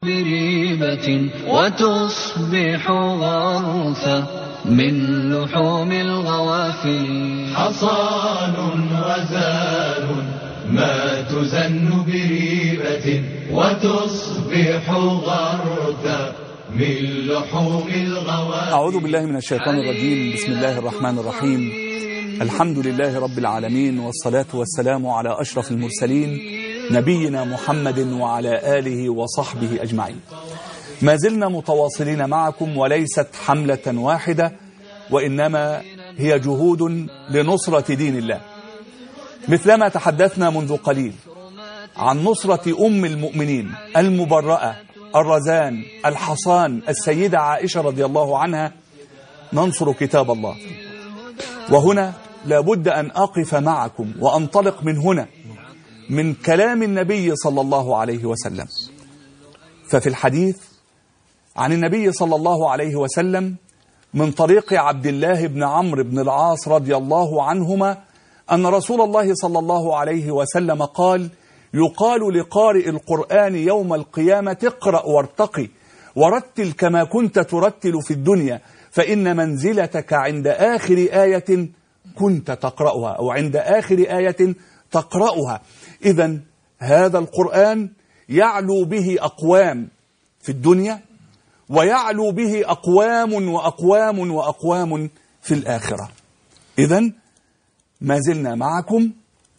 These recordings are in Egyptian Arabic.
بريبة وتصبح غرثا من لحوم الغوافل حصان وزان ما تزن بريبة وتصبح غرثا من لحوم الغوافل أعوذ بالله من الشيطان الرجيم بسم الله الرحمن الرحيم الحمد لله رب العالمين والصلاة والسلام على أشرف المرسلين نبينا محمد وعلى آله وصحبه أجمعين ما زلنا متواصلين معكم وليست حملة واحدة وإنما هي جهود لنصرة دين الله مثلما تحدثنا منذ قليل عن نصرة أم المؤمنين المبرأة الرزان الحصان السيدة عائشة رضي الله عنها ننصر كتاب الله وهنا لابد أن أقف معكم وأنطلق من هنا من كلام النبي صلى الله عليه وسلم ففي الحديث عن النبي صلى الله عليه وسلم من طريق عبد الله بن عمرو بن العاص رضي الله عنهما أن رسول الله صلى الله عليه وسلم قال يقال لقارئ القرآن يوم القيامة اقرأ وارتقي ورتل كما كنت ترتل في الدنيا فإن منزلتك عند آخر آية كنت تقرأها أو عند آخر آية تقرأها إذا هذا القرآن يعلو به أقوام في الدنيا ويعلو به أقوام وأقوام وأقوام في الآخرة إذا ما زلنا معكم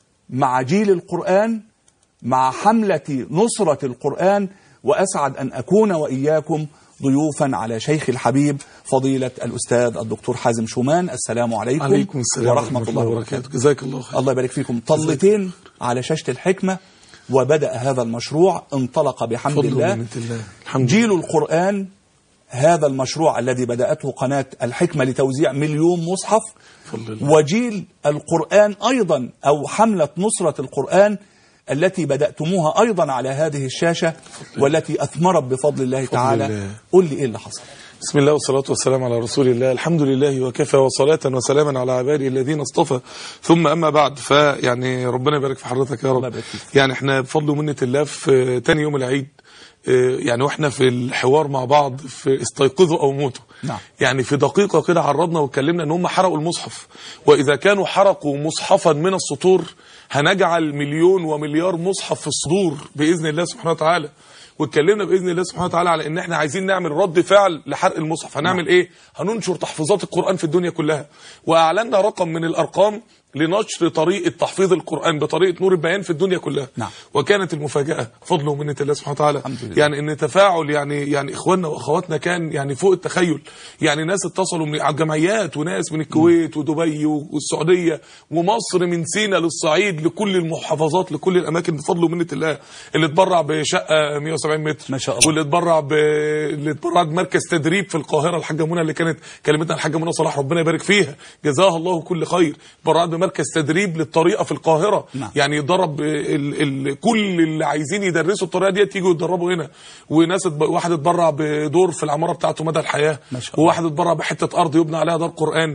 مع جيل القرآن مع حملة نصرة القرآن وأسعد أن أكون وإياكم ضيوفا على شيخ الحبيب فضيلة الأستاذ الدكتور حازم شومان السلام عليكم, عليكم السلام ورحمة الله وبركاته جزاك الله خير الله يبارك فيكم طلتين على شاشة الحكمة وبدأ هذا المشروع انطلق بحمد فضل الله ومنة الله الحمد جيل القرآن هذا المشروع الذي بدأته قناة الحكمة لتوزيع مليون مصحف فضل الله. وجيل القرآن أيضا أو حملة نصرة القرآن التي بدأتموها أيضا على هذه الشاشة والتي أثمرت بفضل الله تعالى الله. قل لي إيه اللي حصل بسم الله والصلاة والسلام على رسول الله الحمد لله وكفى وصلاة وسلاما على عباده الذين اصطفى ثم أما بعد فيعني ربنا يبارك في حضرتك يا الله رب يبارك فيك. يعني احنا بفضل ومنة الله في تاني يوم العيد اه، يعني واحنا في الحوار مع بعض في استيقظوا او موتوا نعم. يعني في دقيقة كده عرضنا واتكلمنا ان هم حرقوا المصحف واذا كانوا حرقوا مصحفا من السطور هنجعل مليون ومليار مصحف في الصدور باذن الله سبحانه وتعالى واتكلمنا باذن الله سبحانه وتعالى على ان احنا عايزين نعمل رد فعل لحرق المصحف هنعمل ايه هننشر تحفيظات القران في الدنيا كلها واعلنا رقم من الارقام لنشر طريقه تحفيظ القران بطريقه نور البيان في الدنيا كلها نعم. وكانت المفاجاه فضل ومنه الله سبحانه وتعالى الحمد لله. يعني ان تفاعل يعني يعني اخواننا واخواتنا كان يعني فوق التخيل يعني ناس اتصلوا من على الجمعيات وناس من الكويت ودبي والسعوديه ومصر من سينا للصعيد لكل المحافظات لكل الاماكن بفضل ومنه الله اللي اتبرع بشقه 170 متر ما شاء الله. واللي اتبرع ب... اللي اتبرع بمركز تدريب في القاهره الحاجه منى اللي كانت كلمتنا الحاجه منى صلاح ربنا يبارك فيها جزاها الله كل خير اتبرعت بمركز تدريب للطريقه في القاهره نعم. يعني يدرب ال... ال... كل اللي عايزين يدرسوا الطريقه ديت يجوا يتدربوا هنا وناس اتب... واحد اتبرع بدور في العماره بتاعته مدى الحياه ما شاء الله. وواحد اتبرع بحته ارض يبنى عليها دار قران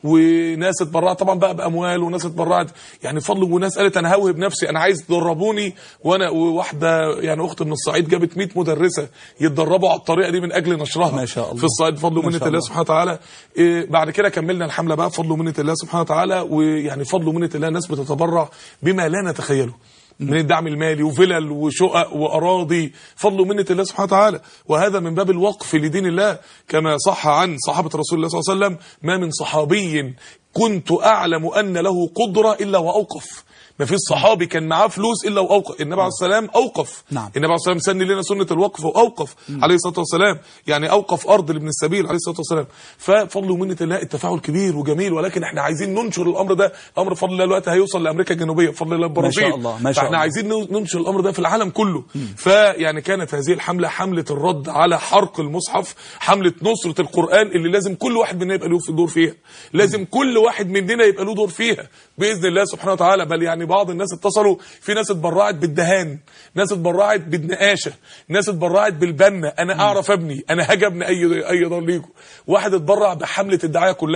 وناس اتبرعت طبعا بقى باموال وناس اتبرعت يعني فضل وناس قالت انا هوهب نفسي انا عايز تدربوني وانا وواحده يعني اخت من الصعيد جابت 100 مدرسه يتدربوا على الطريقه دي من اجل نشرها ما شاء الله. في الصعيد بفضل ما ومنه شاء الله الله. سبحانه وتعالى إيه بعد كده كملنا الحمله بقى بفضل ومنه الله سبحانه وتعالى ويعني فضل ومنه الله الناس بتتبرع بما لا نتخيله من الدعم المالي وفلل وشقق واراضي فضل ومنه الله سبحانه وتعالى وهذا من باب الوقف لدين الله كما صح عن صحابه رسول الله صلى الله عليه وسلم ما من صحابي كنت اعلم ان له قدره الا واوقف ما فيش صحابي كان معاه فلوس الا واوقف النبي عليه السلام اوقف نعم. النبي عليه السلام سن لنا سنه الوقف واوقف عليه الصلاه والسلام يعني اوقف ارض لابن السبيل عليه الصلاه والسلام ففضل ومنه الله التفاعل كبير وجميل ولكن احنا عايزين ننشر الامر ده امر بفضل الله دلوقتي هيوصل لامريكا الجنوبيه بفضل الله البرازيل ما شاء الله، ما شاء فاحنا الله. عايزين ننشر الامر ده في العالم كله فيعني كانت هذه الحمله حمله الرد على حرق المصحف حمله نصره القران اللي لازم كل واحد مننا يبقى له في دور فيها لازم كل واحد مننا يبقى له دور فيها باذن الله سبحانه وتعالى بل يعني بعض الناس اتصلوا في ناس اتبرعت بالدهان ناس اتبرعت بالنقاشه ناس اتبرعت بالبنه انا اعرف ابني انا هاجي ابني اي اي دار ليكم واحد اتبرع بحمله الدعايه كلها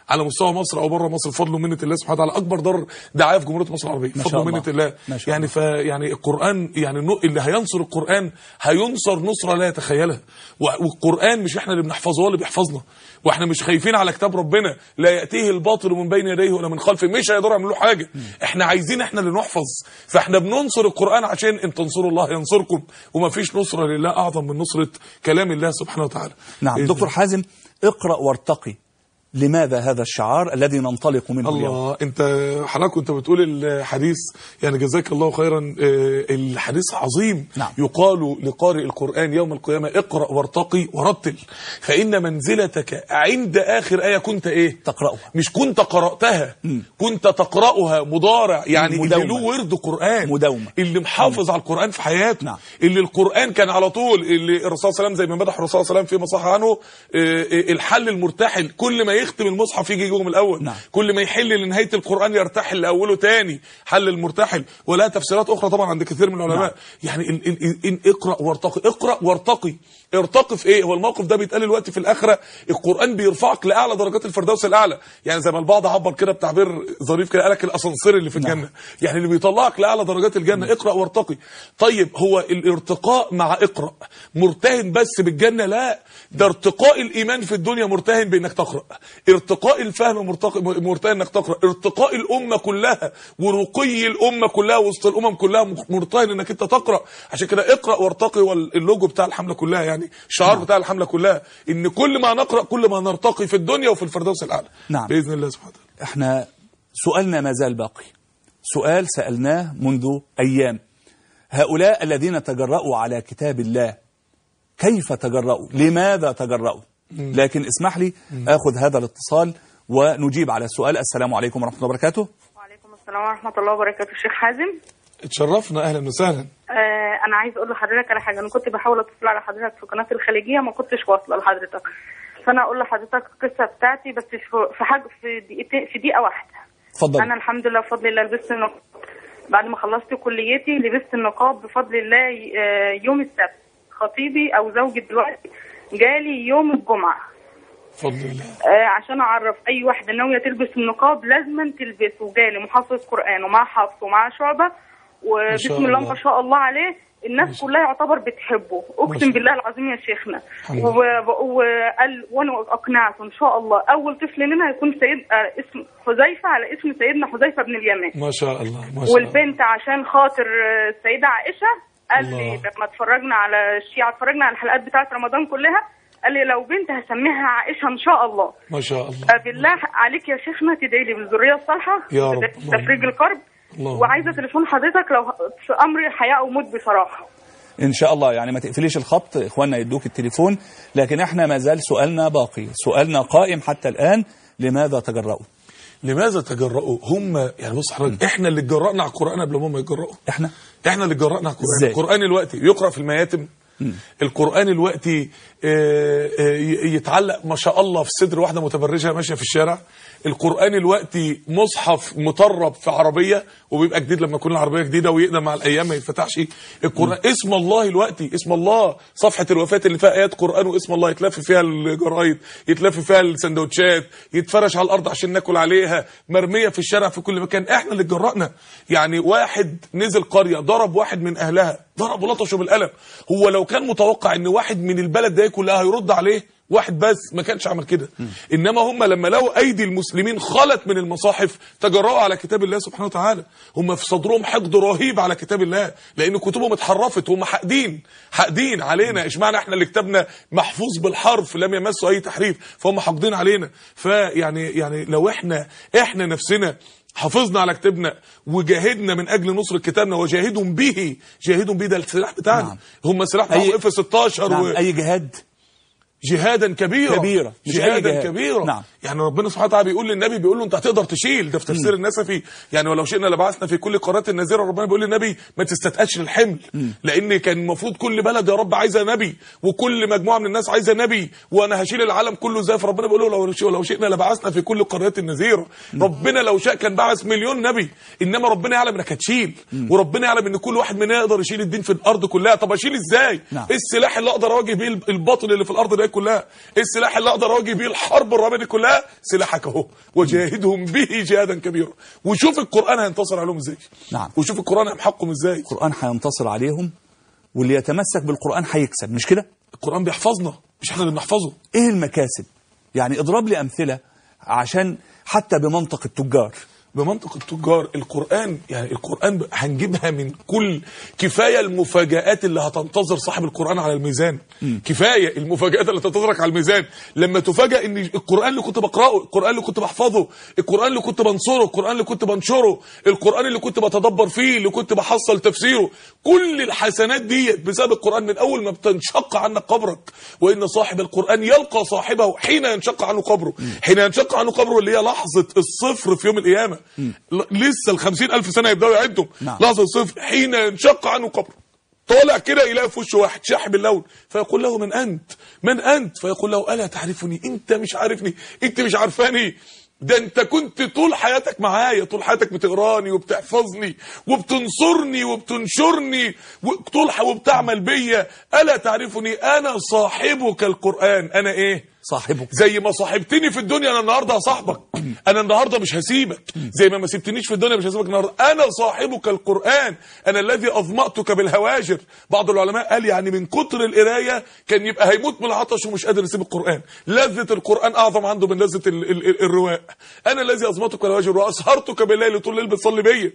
على مستوى مصر او بره مصر بفضل ومنه الله سبحانه وتعالى اكبر دار دعايه في جمهوريه مصر العربيه ما بفضل شاء ومنه الله. الله ما شاء يعني فيعني القران يعني النو- اللي هينصر القران هينصر نصره لا يتخيلها و- والقران مش احنا اللي بنحفظه هو اللي بيحفظنا واحنا مش خايفين على كتاب ربنا لا ياتيه الباطل من بين يديه ولا من خلفه مش هيقدروا يعملوا له حاجه احنا عايزين احنا اللي نحفظ فاحنا بننصر القران عشان ان تنصروا الله ينصركم ومفيش نصره لله اعظم من نصره كلام الله سبحانه وتعالى نعم بإذن دكتور حازم اقرأ وارتقي لماذا هذا الشعار الذي ننطلق منه اليوم الله انت حضرتك كنت بتقول الحديث يعني جزاك الله خيرا آه، الحديث عظيم نعم. يقال لقارئ القرآن يوم القيامة اقرأ وارتقي ورتل فإن منزلتك عند آخر آية كنت إيه تقرأها مش كنت قرأتها كنت تقرأها مضارع يعني اللي مداومة. له ورد قرآن مداومة. اللي محافظ على القرآن في حياته نعم. اللي القرآن كان على طول اللي الرسول صلى الله عليه وسلم زي ما مدح الرسول صلى الله عليه وسلم في مصح عنه آه، آه، الحل المرتحل كل ما يختم المصحف يجي يجيبه من الأول نعم. كل ما يحل لنهاية القرآن يرتحل لأوله تاني حل المرتحل ولا تفسيرات أخرى طبعا عند كثير من العلماء نعم. يعني ال ال ال إن اقرأ وارتقي اقرأ وارتقي ارتقي في ايه هو الموقف ده بيتقال دلوقتي في الآخرة القرآن بيرفعك لأعلى درجات الفردوس الأعلى يعني زي ما البعض عبر كده بتعبير ظريف كده قالك الأسانسير اللي في نعم. الجنة يعني اللي بيطلعك لأعلى درجات الجنة اقرأ وارتقي طيب هو الارتقاء مع اقرأ مرتهن بس بالجنة لا ده ارتقاء الإيمان في الدنيا مرتهن بأنك تقرأ ارتقاء الفهم مرتقي مرتهن انك تقرأ ارتقاء الأمة كلها ورقي الأمة كلها وسط الأمم كلها مرتهن انك انت تقرأ عشان كده اقرأ وارتقي واللوجو بتاع الحملة كلها يعني الشعار بتاع الحملة كلها ان كل ما نقرأ كل ما نرتقي في الدنيا وفي الفردوس الأعلى نعم. بإذن الله سبحانه وتعالى احنا سؤالنا ما زال باقي سؤال سألناه منذ أيام هؤلاء الذين تجرؤوا على كتاب الله كيف تجرؤوا لماذا تجرؤوا لكن اسمح لي أخذ هذا الاتصال ونجيب على السؤال السلام عليكم ورحمة الله وبركاته وعليكم السلام ورحمة الله وبركاته الشيخ حازم اتشرفنا أهلا وسهلا آه أنا عايز أقول لحضرتك على حاجة أنا كنت بحاول أتصل على حضرتك في قناة الخليجية ما كنتش واصلة لحضرتك فأنا أقول لحضرتك القصة بتاعتي بس في في حاجة في دقيقتين في دقيقة واحدة اتفضل أنا الحمد لله بفضل الله لبست النقاب بعد ما خلصت كليتي لبست النقاب بفضل الله آه، يوم السبت خطيبي أو زوجي دلوقتي جالي يوم الجمعة بفضل الله آه، عشان اعرف اي واحده ناويه تلبس النقاب لازما تلبسه جالي محافظ قران ومع حفص ومع شعبه شاء وبسم الله الله. ما شاء الله عليه الناس كلها يعتبر بتحبه شاء اقسم بالله العظيم يا شيخنا الحمد و- و- وقال وانا اقنعته ان شاء الله اول طفل لنا هيكون سيد آه، اسم حذيفه على اسم سيدنا حذيفه بن اليمان ما شاء الله ما شاء الله والبنت عشان خاطر آه، السيده عائشه قال لي الله. لما اتفرجنا على الشيعة اتفرجنا على الحلقات بتاعت رمضان كلها قال لي لو بنت هسميها عائشه ان شاء الله ما شاء الله آه، بالله عليك يا شيخنا تدعي لي بالذريه الصالحه يا رب. تفريج الكرب اللهم. وعايزه تليفون حضرتك لو في امر حياه او موت بصراحه إن شاء الله يعني ما تقفليش الخط إخواننا يدوك التليفون لكن إحنا ما زال سؤالنا باقي سؤالنا قائم حتى الآن لماذا تجرؤوا لماذا تجرؤوا هم يعني بص حضرتك احنا اللي اتجرأنا على القرآن قبل ما هم يتجرؤوا إحنا احنا اللي اتجرأنا على القرآن إزاي؟ القرآن الوقتي يقرأ في المياتم القرآن الوقتي آه، آه، ي- يتعلق ما شاء الله في صدر واحدة متبرجة ماشية في الشارع القرآن الوقتي مصحف مطرب في عربية وبيبقى جديد لما يكون العربية جديدة ويقدم مع الأيام ما يتفتحش القرآن اسم الله الوقتي اسم الله صفحة الوفاة اللي فيها آيات قرآن واسم الله يتلف فيها الجرايد يتلف فيها السندوتشات يتفرش على الأرض عشان ناكل عليها مرمية في الشارع في كل مكان احنا اللي اتجرأنا يعني واحد نزل قرية ضرب واحد من أهلها ضرب ولطشه بالقلم هو لو كان متوقع ان واحد من البلد ده كلها هيرد عليه واحد بس ما كانش عمل كده انما هم لما لقوا ايدي المسلمين خلت من المصاحف تجرؤوا على كتاب الله سبحانه وتعالى هم في صدرهم حقد رهيب على كتاب الله لان كتبهم اتحرفت هم حاقدين حاقدين علينا اشمعنى احنا اللي كتابنا محفوظ بالحرف لم يمسه اي تحريف فهم حاقدين علينا فيعني يعني لو احنا احنا نفسنا حافظنا على كتابنا وجاهدنا من اجل نصر كتابنا وجاهدهم به جاهدهم به ده السلاح بتاعنا نعم. هم سلاح أي- بتاعهم اف 16 نعم و... أي جهاد جهادا كبيرا كبيرة، مش أي جهادا جهاد. كبيرا نعم. يعني ربنا سبحانه وتعالى بيقول للنبي بيقول له انت هتقدر تشيل ده في تفسير النسفي يعني ولو شئنا لبعثنا في كل قارات النذيره ربنا بيقول للنبي ما تستتقلش الحمل لان كان المفروض كل بلد يا رب عايزه نبي وكل مجموعه من الناس عايزه نبي وانا هشيل العالم كله ازاي فربنا بيقول له لو لو شئنا لبعثنا في كل قارات النذيره ربنا لو شاء كان بعث مليون نبي انما ربنا يعلم انك هتشيل وربنا يعلم ان كل واحد مننا يقدر يشيل الدين في الارض كلها طب اشيل ازاي نعم. ايه السلاح اللي اقدر اواجه بيه الباطل اللي في الارض ده كلها ايه السلاح اللي اقدر اواجه بيه الحرب الرهيبه دي كلها بقى سلاحك اهو وجاهدهم به جهادا كبيرا وشوف القران هينتصر عليهم ازاي نعم. وشوف القران هيمحقهم ازاي القرآن هينتصر عليهم واللي يتمسك بالقرآن هيكسب مش كده القران بيحفظنا مش احنا اللي بنحفظه ايه المكاسب يعني اضرب لي امثله عشان حتى بمنطق التجار بمنطق التجار القرآن يعني القرآن ب- هنجيبها من كل كفاية المفاجآت اللي هتنتظر صاحب القرآن على الميزان كفاية المفاجآت اللي تنتظرك على الميزان لما تفاجأ ان القرآن اللي كنت بقرأه القرآن اللي كنت بحفظه القرآن اللي كنت بنصره القرآن اللي كنت بنشره القرآن اللي كنت بتدبر فيه اللي كنت بحصل تفسيره كل الحسنات دي بسبب القرآن من أول ما بتنشق عنك قبرك وإن صاحب القرآن يلقى صاحبه حين ينشق عنه قبره حين ينشق عنه قبره اللي هي لحظة الصفر في يوم القيامة ل- لسه الخمسين ألف سنة يبدأوا يعدهم نعم. لحظة الصفر حين ينشق عنه قبره طالع كده يلاقي في وشه واحد شاحب اللون فيقول له من انت من انت فيقول له الا تعرفني انت مش عارفني انت مش عارفاني ده انت كنت طول حياتك معايا طول حياتك بتقراني وبتحفظني وبتنصرني وبتنشرني وطول ح- وبتعمل بيا الا تعرفني انا صاحبك القران انا ايه صاحبك زي ما صاحبتني في الدنيا انا النهارده هصاحبك انا النهارده مش هسيبك زي ما ما سبتنيش في الدنيا مش هسيبك النهارده انا صاحبك القران انا الذي اظمأتك بالهواجر بعض العلماء قال يعني من كتر القرايه كان يبقى هيموت من العطش ومش قادر يسيب القران لذه القران اعظم عنده من لذه ال- ال- ال- الرواء انا الذي اظمأتك بالهواجر واسهرتك بالليل طول الليل بتصلي بيا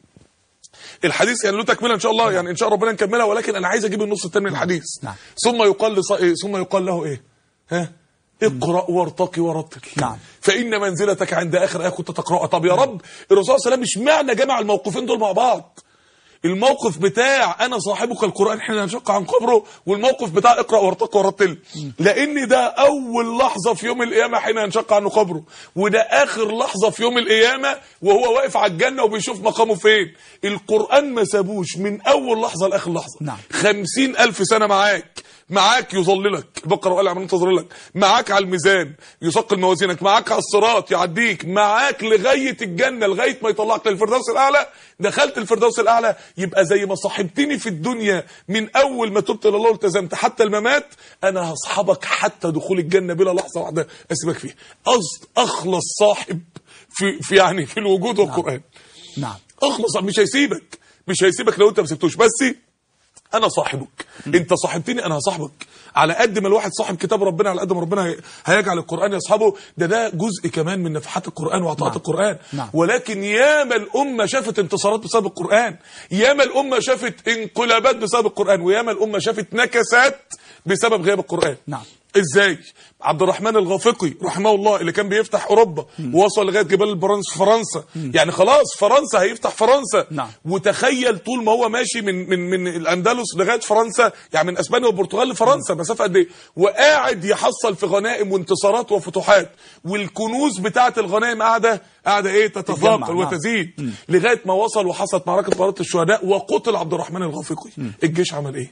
الحديث يعني له تكمله ان شاء الله يعني ان شاء ربنا نكملها ولكن انا عايز اجيب النص الثاني من الحديث نعم. ثم يقال لص... إيه؟ ثم يقال له ايه ها اقرا وارتقي ورتل نعم. فان منزلتك عند اخر ايه كنت تقراها طب يا رب الرسول صلى الله عليه وسلم مش معنى جمع الموقفين دول مع بعض الموقف بتاع انا صاحبك القران حين ينشق عن قبره والموقف بتاع اقرا وارتقي ورتل لان ده اول لحظه في يوم القيامه حين ينشق عنه قبره وده اخر لحظه في يوم القيامه وهو واقف على الجنه وبيشوف مقامه فين القران ما سابوش من اول لحظه لاخر لحظه نعم. خمسين ألف سنة معاك معاك يظللك البقرة وقال عملين تظللك معاك على الميزان يثقل موازينك معاك على الصراط يعديك معاك لغاية الجنة لغاية ما يطلعك للفردوس الأعلى دخلت الفردوس الأعلى يبقى زي ما صاحبتني في الدنيا من أول ما تبت إلى الله والتزمت حتى الممات أنا هصحبك حتى دخول الجنة بلا لحظة واحدة أسيبك فيها قصد أخلص صاحب في, في يعني في الوجود والقرآن نعم اخلص مش هيسيبك مش هيسيبك لو انت ما سبتوش بس انا صاحبك انت صاحبتني انا هصاحبك على قد ما الواحد صاحب كتاب ربنا على قد ما ربنا هي- هيجعل القران يصحبه ده ده جزء كمان من نفحات القران وعطاءات نعم. القران نعم. ولكن ياما الامه شافت انتصارات بسبب القران ياما الامه شافت انقلابات بسبب القران وياما الامه شافت نكسات بسبب غياب القران نعم. ازاي عبد الرحمن الغافقي رحمه الله اللي كان بيفتح اوروبا ووصل لغايه جبال البرانس في فرنسا يعني خلاص فرنسا هيفتح فرنسا نعم. وتخيل طول ما هو ماشي من من من الاندلس لغايه فرنسا يعني من اسبانيا والبرتغال لفرنسا مسافه قد ايه وقاعد يحصل في غنائم وانتصارات وفتوحات والكنوز بتاعه الغنائم قاعده قاعده ايه تتجمع، تتثاقل نعم. وتزيد لغايه ما وصل وحصلت معركه طيارات الشهداء وقتل عبد الرحمن الغافقي الجيش عمل ايه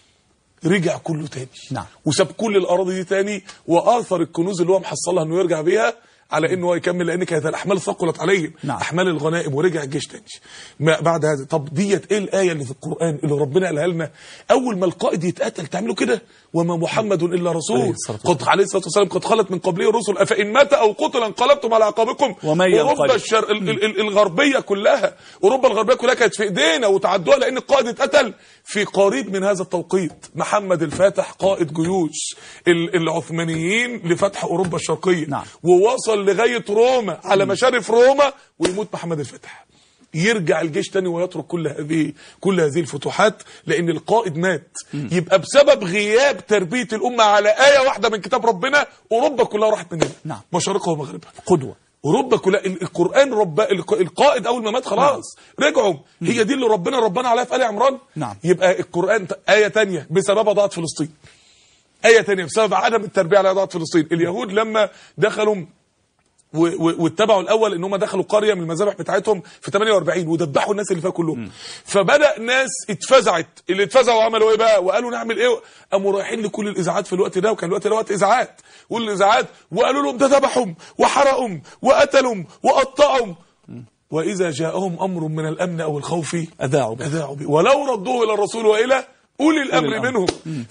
رجع كله تاني نعم. وساب كل الاراضي دي تاني واثر الكنوز اللي هو محصلها انه يرجع بيها على انه هو يكمل لان كانت الاحمال ثقلت عليهم نعم. احمال الغنائم ورجع الجيش تاني ما بعد هذا طب ديت ايه الايه اللي في القران اللي ربنا قالها لنا اول ما القائد يتقتل تعملوا كده وما محمد الا عليه رسول الصلاة والسلام. قد عليه الصلاه والسلام قد خلت من قبله الرسل افان مات او قتل انقلبتم على اعقابكم ومن اوروبا ينقلب. الشر... ال- ال- ال- الغربيه كلها اوروبا الغربيه كلها كانت في ايدينا وتعدوها لان القائد اتقتل في قريب من هذا التوقيت محمد الفاتح قائد جيوش ال- العثمانيين لفتح اوروبا الشرقيه نعم. ووصل لغايه روما على مشارف روما ويموت محمد الفاتح يرجع الجيش تاني ويترك كل هذه كل هذه الفتوحات لان القائد مات يبقى بسبب غياب تربيه الامه على ايه واحده من كتاب ربنا اوروبا كلها راحت مننا نعم. مشارقها ومغربها قدوة اوروبا كلها ال- القران رب الق- القائد اول ما مات خلاص رجعوا هي دي اللي ربنا ربنا عليها في ال عمران نعم. يبقى القران ت- ايه تانية بسببها ضاعت فلسطين ايه تانية بسبب عدم التربيه على ضاعت فلسطين اليهود لما دخلوا و- و- واتبعوا الاول ان هم دخلوا قريه من المذابح بتاعتهم في 48 ودبحوا الناس اللي فيها كلهم فبدا ناس اتفزعت اللي اتفزعوا عملوا ايه بقى وقالوا نعمل ايه قاموا رايحين لكل الاذاعات في الوقت ده وكان الوقت ده وقت اذاعات كل الاذاعات وقالوا لهم ده ذبحهم وحرقهم وقتلهم وقطعهم واذا جاءهم امر من الامن او الخوف أذاعوا به. اذاعوا به ولو ردوه الى الرسول والى أولي الأمر الأمر. منهم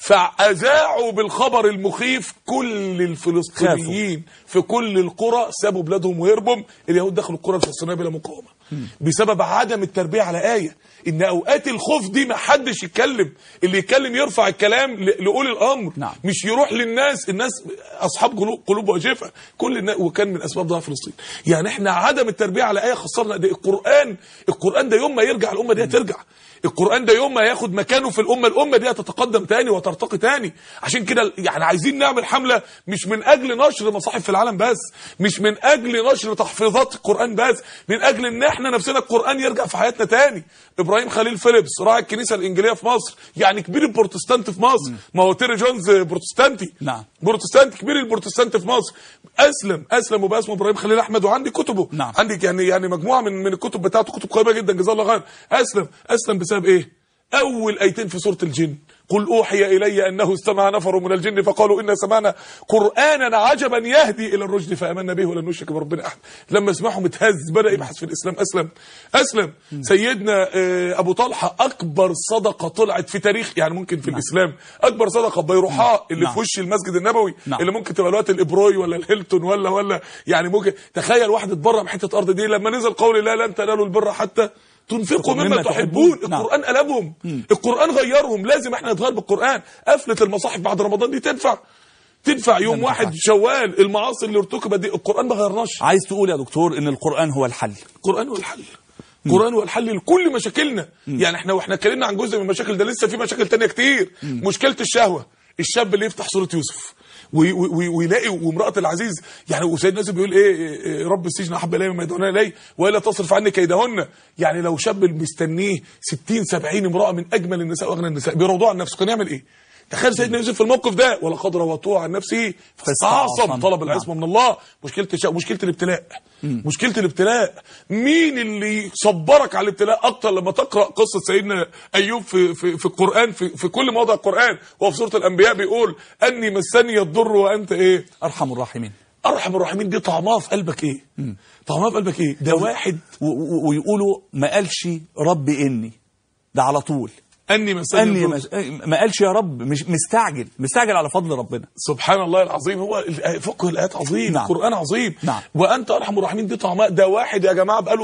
فأذاعوا بالخبر المخيف كل الفلسطينيين في كل القرى سابوا بلادهم وهربوا اليهود دخلوا القرى الفلسطينية بلا مقاومة بسبب عدم التربية على آية إن أوقات الخوف دي ما حدش يتكلم اللي يتكلم يرفع الكلام ل- لأولي الأمر نعم. مش يروح للناس الناس أصحاب قلوب, قلوب وجفة كل الناس وكان من أسباب ضعف فلسطين يعني إحنا عدم التربية على آية خسرنا ده القرآن القرآن ده يوم ما يرجع الأمة دي هترجع القرآن ده يوم ما ياخد مكانه في الأمة الأمة دي هتتقدم تاني وترتقي تاني عشان كده يعني عايزين نعمل حملة مش من أجل نشر مصاحف في العالم بس مش من أجل نشر تحفيظات القرآن بس من أجل إن إحنا نفسنا القرآن يرجع في حياتنا تاني إبراهيم خليل فيليبس راعي الكنيسة الإنجيلية في مصر يعني كبير البروتستانت في مصر ما هو تيري جونز بروتستانتي نعم. بروتستانت كبير البروتستانت في مصر اسلم اسلم وبقى اسمه ابراهيم خليل احمد وعندي كتبه نعم. عندي يعني يعني مجموعه من من الكتب بتاعته كتب قيمه جدا جزاه الله خير اسلم اسلم بسبب ايه اول ايتين في سوره الجن قل اوحي الي انه استمع نفر من الجن فقالوا انا سمعنا قرانا عجبا يهدي الى الرشد فامنا به ولن نشرك بربنا احد لما سمعهم اتهز بدا يبحث في الاسلام اسلم اسلم سيدنا آه، ابو طلحه اكبر صدقه طلعت في تاريخ يعني ممكن في الاسلام اكبر صدقه بيروحاء اللي نعم. في وش المسجد النبوي نعم. اللي ممكن تبقى الوقت الابروي ولا الهيلتون ولا ولا يعني ممكن تخيل واحد اتبرع بحته ارض دي لما نزل قول الله لن تنالوا البر حتى تنفقوا مما مما تحبون. تحبون نعم. القران قلبهم القران غيرهم لازم احنا نتغير بالقران قفله المصاحف بعد رمضان دي تنفع تنفع يوم ما واحد تنفعش. شوال المعاصي اللي ارتكبت دي القران ما غيرناش عايز تقول يا دكتور ان القرآن هو الحل القران هو الحل القران هو الحل لكل مشاكلنا يعني احنا واحنا اتكلمنا عن جزء من المشاكل ده لسه في مشاكل تانية كتير مشكله الشهوه الشاب اللي يفتح سوره يوسف وي- وي- ويلاقي وامراه العزيز يعني وسيدنا يوسف بيقول ايه إيه، إيه، رب السجن احب الي مما يدعون اليه والا تصرف عني كيدهن يعني لو شاب مستنيه 60 70 امراه من اجمل النساء واغنى النساء بيروضوها عن نفسه كان يعمل ايه تخيل سيدنا يوسف في الموقف ده ولقد روتوه عن نفسه فاستعصم فاستعصم. طلب العصمه من الله مشكله الشا... مشكله الابتلاء مشكله الابتلاء مين اللي صبرك على الابتلاء اكتر لما تقرا قصه سيدنا ايوب في في, في القران في, في كل موضع القران وهو في سوره الانبياء بيقول اني مسني الضر وانت ايه ارحم الراحمين ارحم الراحمين دي طعمها في قلبك ايه طعمها في قلبك ايه ده واحد و- و- ويقولوا ما قالش رب اني ده على طول اني مسني اني الضر مس... ما قالش يا رب مش مستعجل مستعجل على فضل ربنا سبحان الله العظيم هو ال- فقه الايات عظيم نعم. القران عظيم نعم. وانت ارحم الراحمين دي طعماء ده واحد يا جماعه بقاله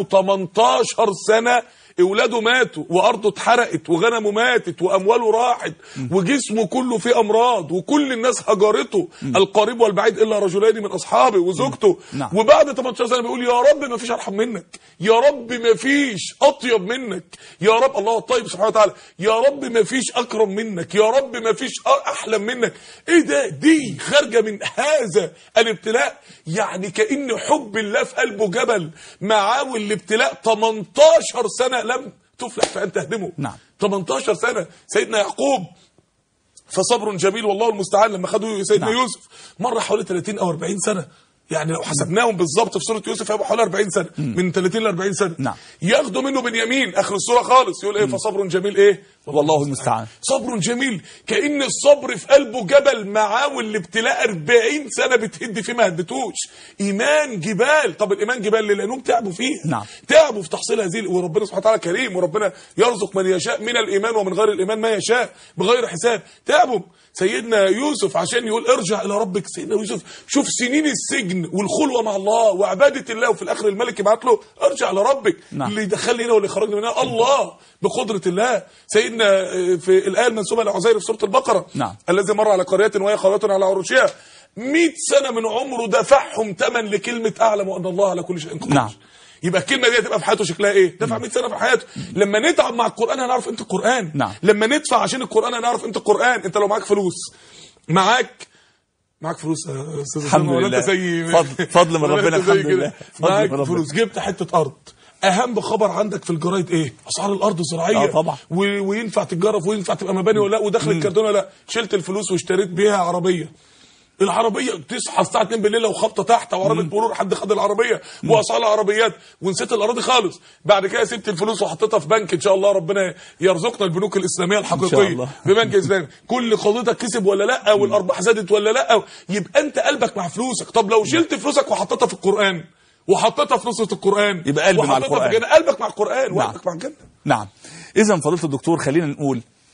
18 سنه اولاده ماتوا وارضه اتحرقت وغنمه ماتت وامواله راحت وجسمه كله فيه امراض وكل الناس هجرته القريب والبعيد الا رجلين من اصحابه وزوجته نعم. وبعد 18 سنه بيقول يا رب ما فيش ارحم منك يا رب ما فيش اطيب منك يا رب الله الطيب سبحانه وتعالى يا رب ما فيش اكرم منك يا رب ما فيش احلم منك ايه ده دي خارجه من هذا الابتلاء يعني كان حب الله في قلبه جبل معاه الابتلاء 18 سنه لم تفلح فان تهدمه نعم. 18 سنه سيدنا يعقوب فصبر جميل والله المستعان لما خدوا سيدنا نعم. يوسف مر حوالي 30 او 40 سنه يعني لو حسبناهم بالظبط في سوره يوسف هيبقى حوالي 40 سنه من 30 ل 40 سنه نعم. ياخدوا منه بنيامين اخر السوره خالص يقول ايه فصبر جميل ايه والله المستعان. صبر جميل كان الصبر في قلبه جبل معاه والابتلاء 40 سنه بتهد فيه ما هدتوش ايمان جبال طب الايمان جبال ليه لانهم تعبوا فيها نعم. تعبوا في تحصيل هذه وربنا سبحانه وتعالى كريم وربنا يرزق من يشاء من الايمان ومن غير الايمان ما يشاء بغير حساب تعبوا سيدنا يوسف عشان يقول ارجع الى ربك سيدنا يوسف شوف سنين السجن والخلوه مع الله وعباده الله وفي الاخر الملك يبعت له ارجع لربك نعم. اللي دخلني هنا واللي خرجني من هنا الله بقدره الله سيدنا آه، في الايه المنسوبه لعزير في سوره البقره نعم. الذي مر على قريه وهي خاويه على عروشها 100 سنه من عمره دفعهم ثمن لكلمه اعلم ان الله على كل شيء قدير نعم. يبقى الكلمه دي هتبقى في حياته شكلها ايه دفع 100 سنه في حياته لما نتعب مع القران هنعرف انت القران نعم. لما ندفع عشان القران هنعرف انت القران انت لو معاك فلوس معاك معاك فلوس يا استاذ الحمد أسامة ولا لله. انت زي فضل- فضل من ولا ربنا، أنت زي الحمد كده؟ لله. فضل معاك من ربنا. فلوس جبت حته ارض اهم خبر عندك في الجرايد ايه اسعار الارض الزراعيه آه طبعا. و... وينفع تتجرف وينفع تبقى مباني ولا لا ودخل الكرتونه ولا لا شلت الفلوس واشتريت بيها عربيه العربيه تصحى الساعه 2 بالليل لو خبطه تحت او عربيه مرور حد خد العربيه واسعار العربيات ونسيت الاراضي خالص بعد كده سبت الفلوس وحطيتها في بنك ان شاء الله ربنا يرزقنا البنوك الاسلاميه الحقيقيه الله. ببنك اسلامي كل قضيتك كسب ولا لا والارباح زادت ولا لا يبقى انت قلبك مع فلوسك طب لو شلت فلوسك وحطيتها في القران وحطيتها في نصره القران يبقى قلبي مع وحطيتها في القرآن. الجنة، قلبك مع القران وقلبك مع الجنه نعم اذا فضيله الدكتور خلينا نقول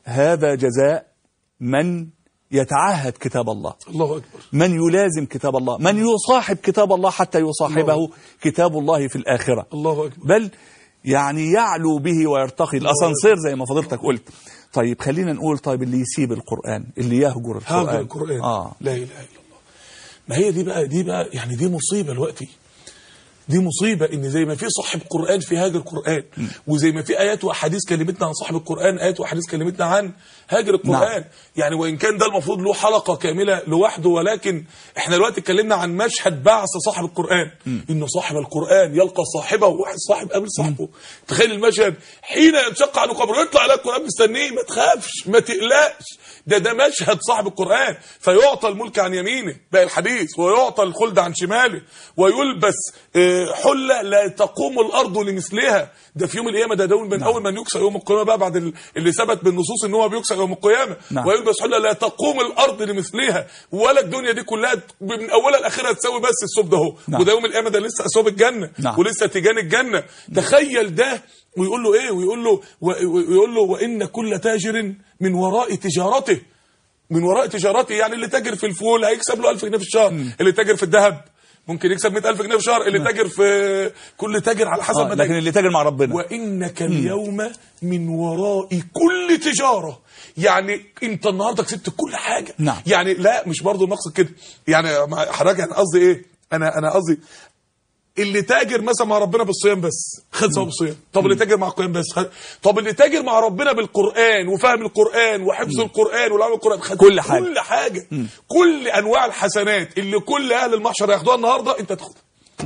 هذا جزاء من يتعهد كتاب الله الله اكبر من يلازم كتاب الله من يصاحب كتاب الله حتى يصاحبه كتاب الله في الآخرة الله اكبر بل يعني يعلو به ويرتقي الأسانسير زي ما فضلتك قلت طيب خلينا نقول طيب اللي يسيب القرآن اللي يهجر القرآن هذا القرآن آه. لا إله إلا الله ما هي دي بقى دي بقى يعني دي مصيبة دلوقتي دي مصيبة ان زي ما في صاحب قرآن في هاجر قرآن وزي ما في آيات وأحاديث كلمتنا عن صاحب القرآن آيات وأحاديث كلمتنا عن هاجر القرآن نعم. يعني وإن كان ده المفروض له حلقة كاملة لوحده ولكن احنا دلوقتي اتكلمنا عن مشهد بعث صاحب القرآن إن صاحب القرآن يلقى صاحبه واحد صاحب قابل صاحبه تخيل المشهد حين ينشق عنه قبره يطلع على القرآن مستنيه ما تخافش ما تقلقش ده ده مشهد صاحب القرآن فيعطى الملك عن يمينه باقي الحديث ويعطى الخلد عن شماله ويلبس آه، حلة لا تقوم الأرض لمثلها ده في يوم القيامة ده دول من أول من يكسر يوم القيامة بقى بعد ال- اللي ثبت بالنصوص إن هو بيكسر يوم القيامة نعم. ويلبس حلة لا تقوم الأرض لمثلها ولا الدنيا دي كلها من أولها لآخرها تساوي بس الثوب ده اهو نعم. وده يوم القيامة ده لسه أثواب الجنة نعم. ولسه تيجان الجنة تخيل ده ويقول له إيه ويقول له و- ويقول له وإن كل تاجر من وراء تجارته من وراء تجارته يعني اللي تاجر في الفول هيكسب له 1000 جنيه في الشهر اللي تاجر في الذهب ممكن يكسب 100000 جنيه في الشهر اللي تاجر في كل تاجر على حسب آه. ما لكن تاجر اللي تاجر مع ربنا وانك اليوم من وراء كل تجاره يعني انت النهارده كسبت كل حاجه نعم. يعني لا مش برضه المقصد كده يعني مع- حضرتك يعني قصدي ايه انا انا قصدي اللي تاجر مثلا مع ربنا بالصيام بس خد ثواب الصيام طب اللي تاجر مع القيام بس خد طب اللي تاجر مع ربنا بالقران وفهم القران وحفظ القران والعمل القران خد كل حاجة. كل حاجه كل انواع الحسنات اللي كل اهل المحشر ياخدوها النهارده انت تاخدها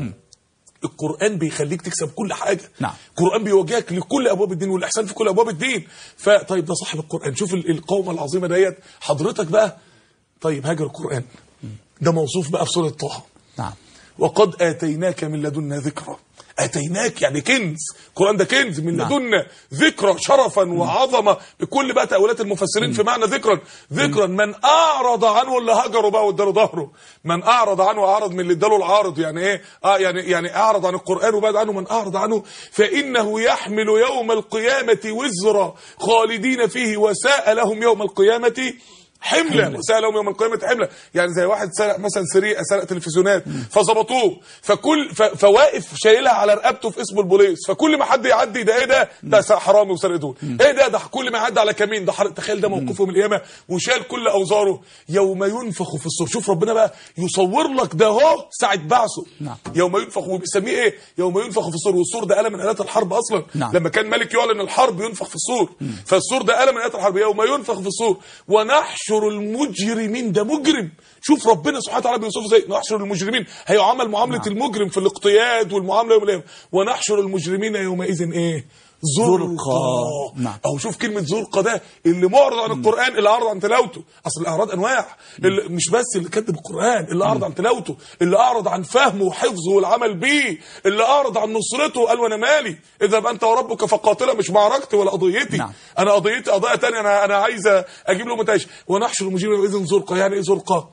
القرآن بيخليك تكسب كل حاجة نعم. القرآن بيوجهك لكل أبواب الدين والإحسان في كل أبواب الدين فطيب ده صاحب القرآن شوف ال- القومة العظيمة ديت حضرتك بقى طيب هاجر القرآن ده موصوف بقى في سورة طه نعم وقد آتيناك من لدنا ذكرى آتيناك يعني كنز القرآن ده كنز من نعم. لدنا ذكرى شرفا وعظمة بكل بقى تأويلات المفسرين في معنى ذكرا ذكرا من أعرض عنه اللي هجره بقى واداله ظهره من أعرض عنه أعرض من اللي اداله العارض يعني إيه آه يعني يعني أعرض عن القرآن وبعد عنه من أعرض عنه فإنه يحمل يوم القيامة وزرا خالدين فيه وساء لهم يوم القيامة حملة وسأل لهم يوم القيامة حملة يعني زي واحد سرق مثلا سريقة سرق تلفزيونات فظبطوه فكل ف- فواقف شايلها على رقبته في اسم البوليس فكل ما حد يعدي ده ايه ده ده س- حرامي وسرق دول ايه ده ده كل ما يعدي على كمين ده حر... تخيل ده موقفه من القيامة وشال كل اوزاره يوم ينفخ في الصور شوف ربنا بقى يصور لك ده اهو ساعة بعثه نعم. يوم ينفخ وبيسميه ايه يوم ينفخ في الصور والصور ده آلة من آلات الحرب اصلا نعم. لما كان ملك يعلن الحرب ينفخ في الصور فالصور ده آلة من آلات الحرب يوم ينفخ في الصور ونحشر المجرمين ده مجرم شوف ربنا سبحانه وتعالى بيوصفه زي نحشر المجرمين هيعامل معاملة نعم. المجرم في الاقتياد والمعاملة يوم القيامة ونحشر المجرمين يومئذ ايه زرقا زرقا. نعم. او شوف كلمه زرقا ده اللي معرض عن القران اللي اعرض عن تلاوته اصل الاعراض انواع اللي مش بس اللي كذب القران اللي اعرض عن تلاوته اللي اعرض عن فهمه وحفظه والعمل بيه اللي اعرض عن نصرته وقال وانا مالي اذهب انت وربك فقاتلا مش معركتي ولا قضيتي نعم. انا قضيتي قضيه ثانيه انا انا عايز اجيب له متاش ونحشر المجرمين اذن زرقا يعني ايه زرقا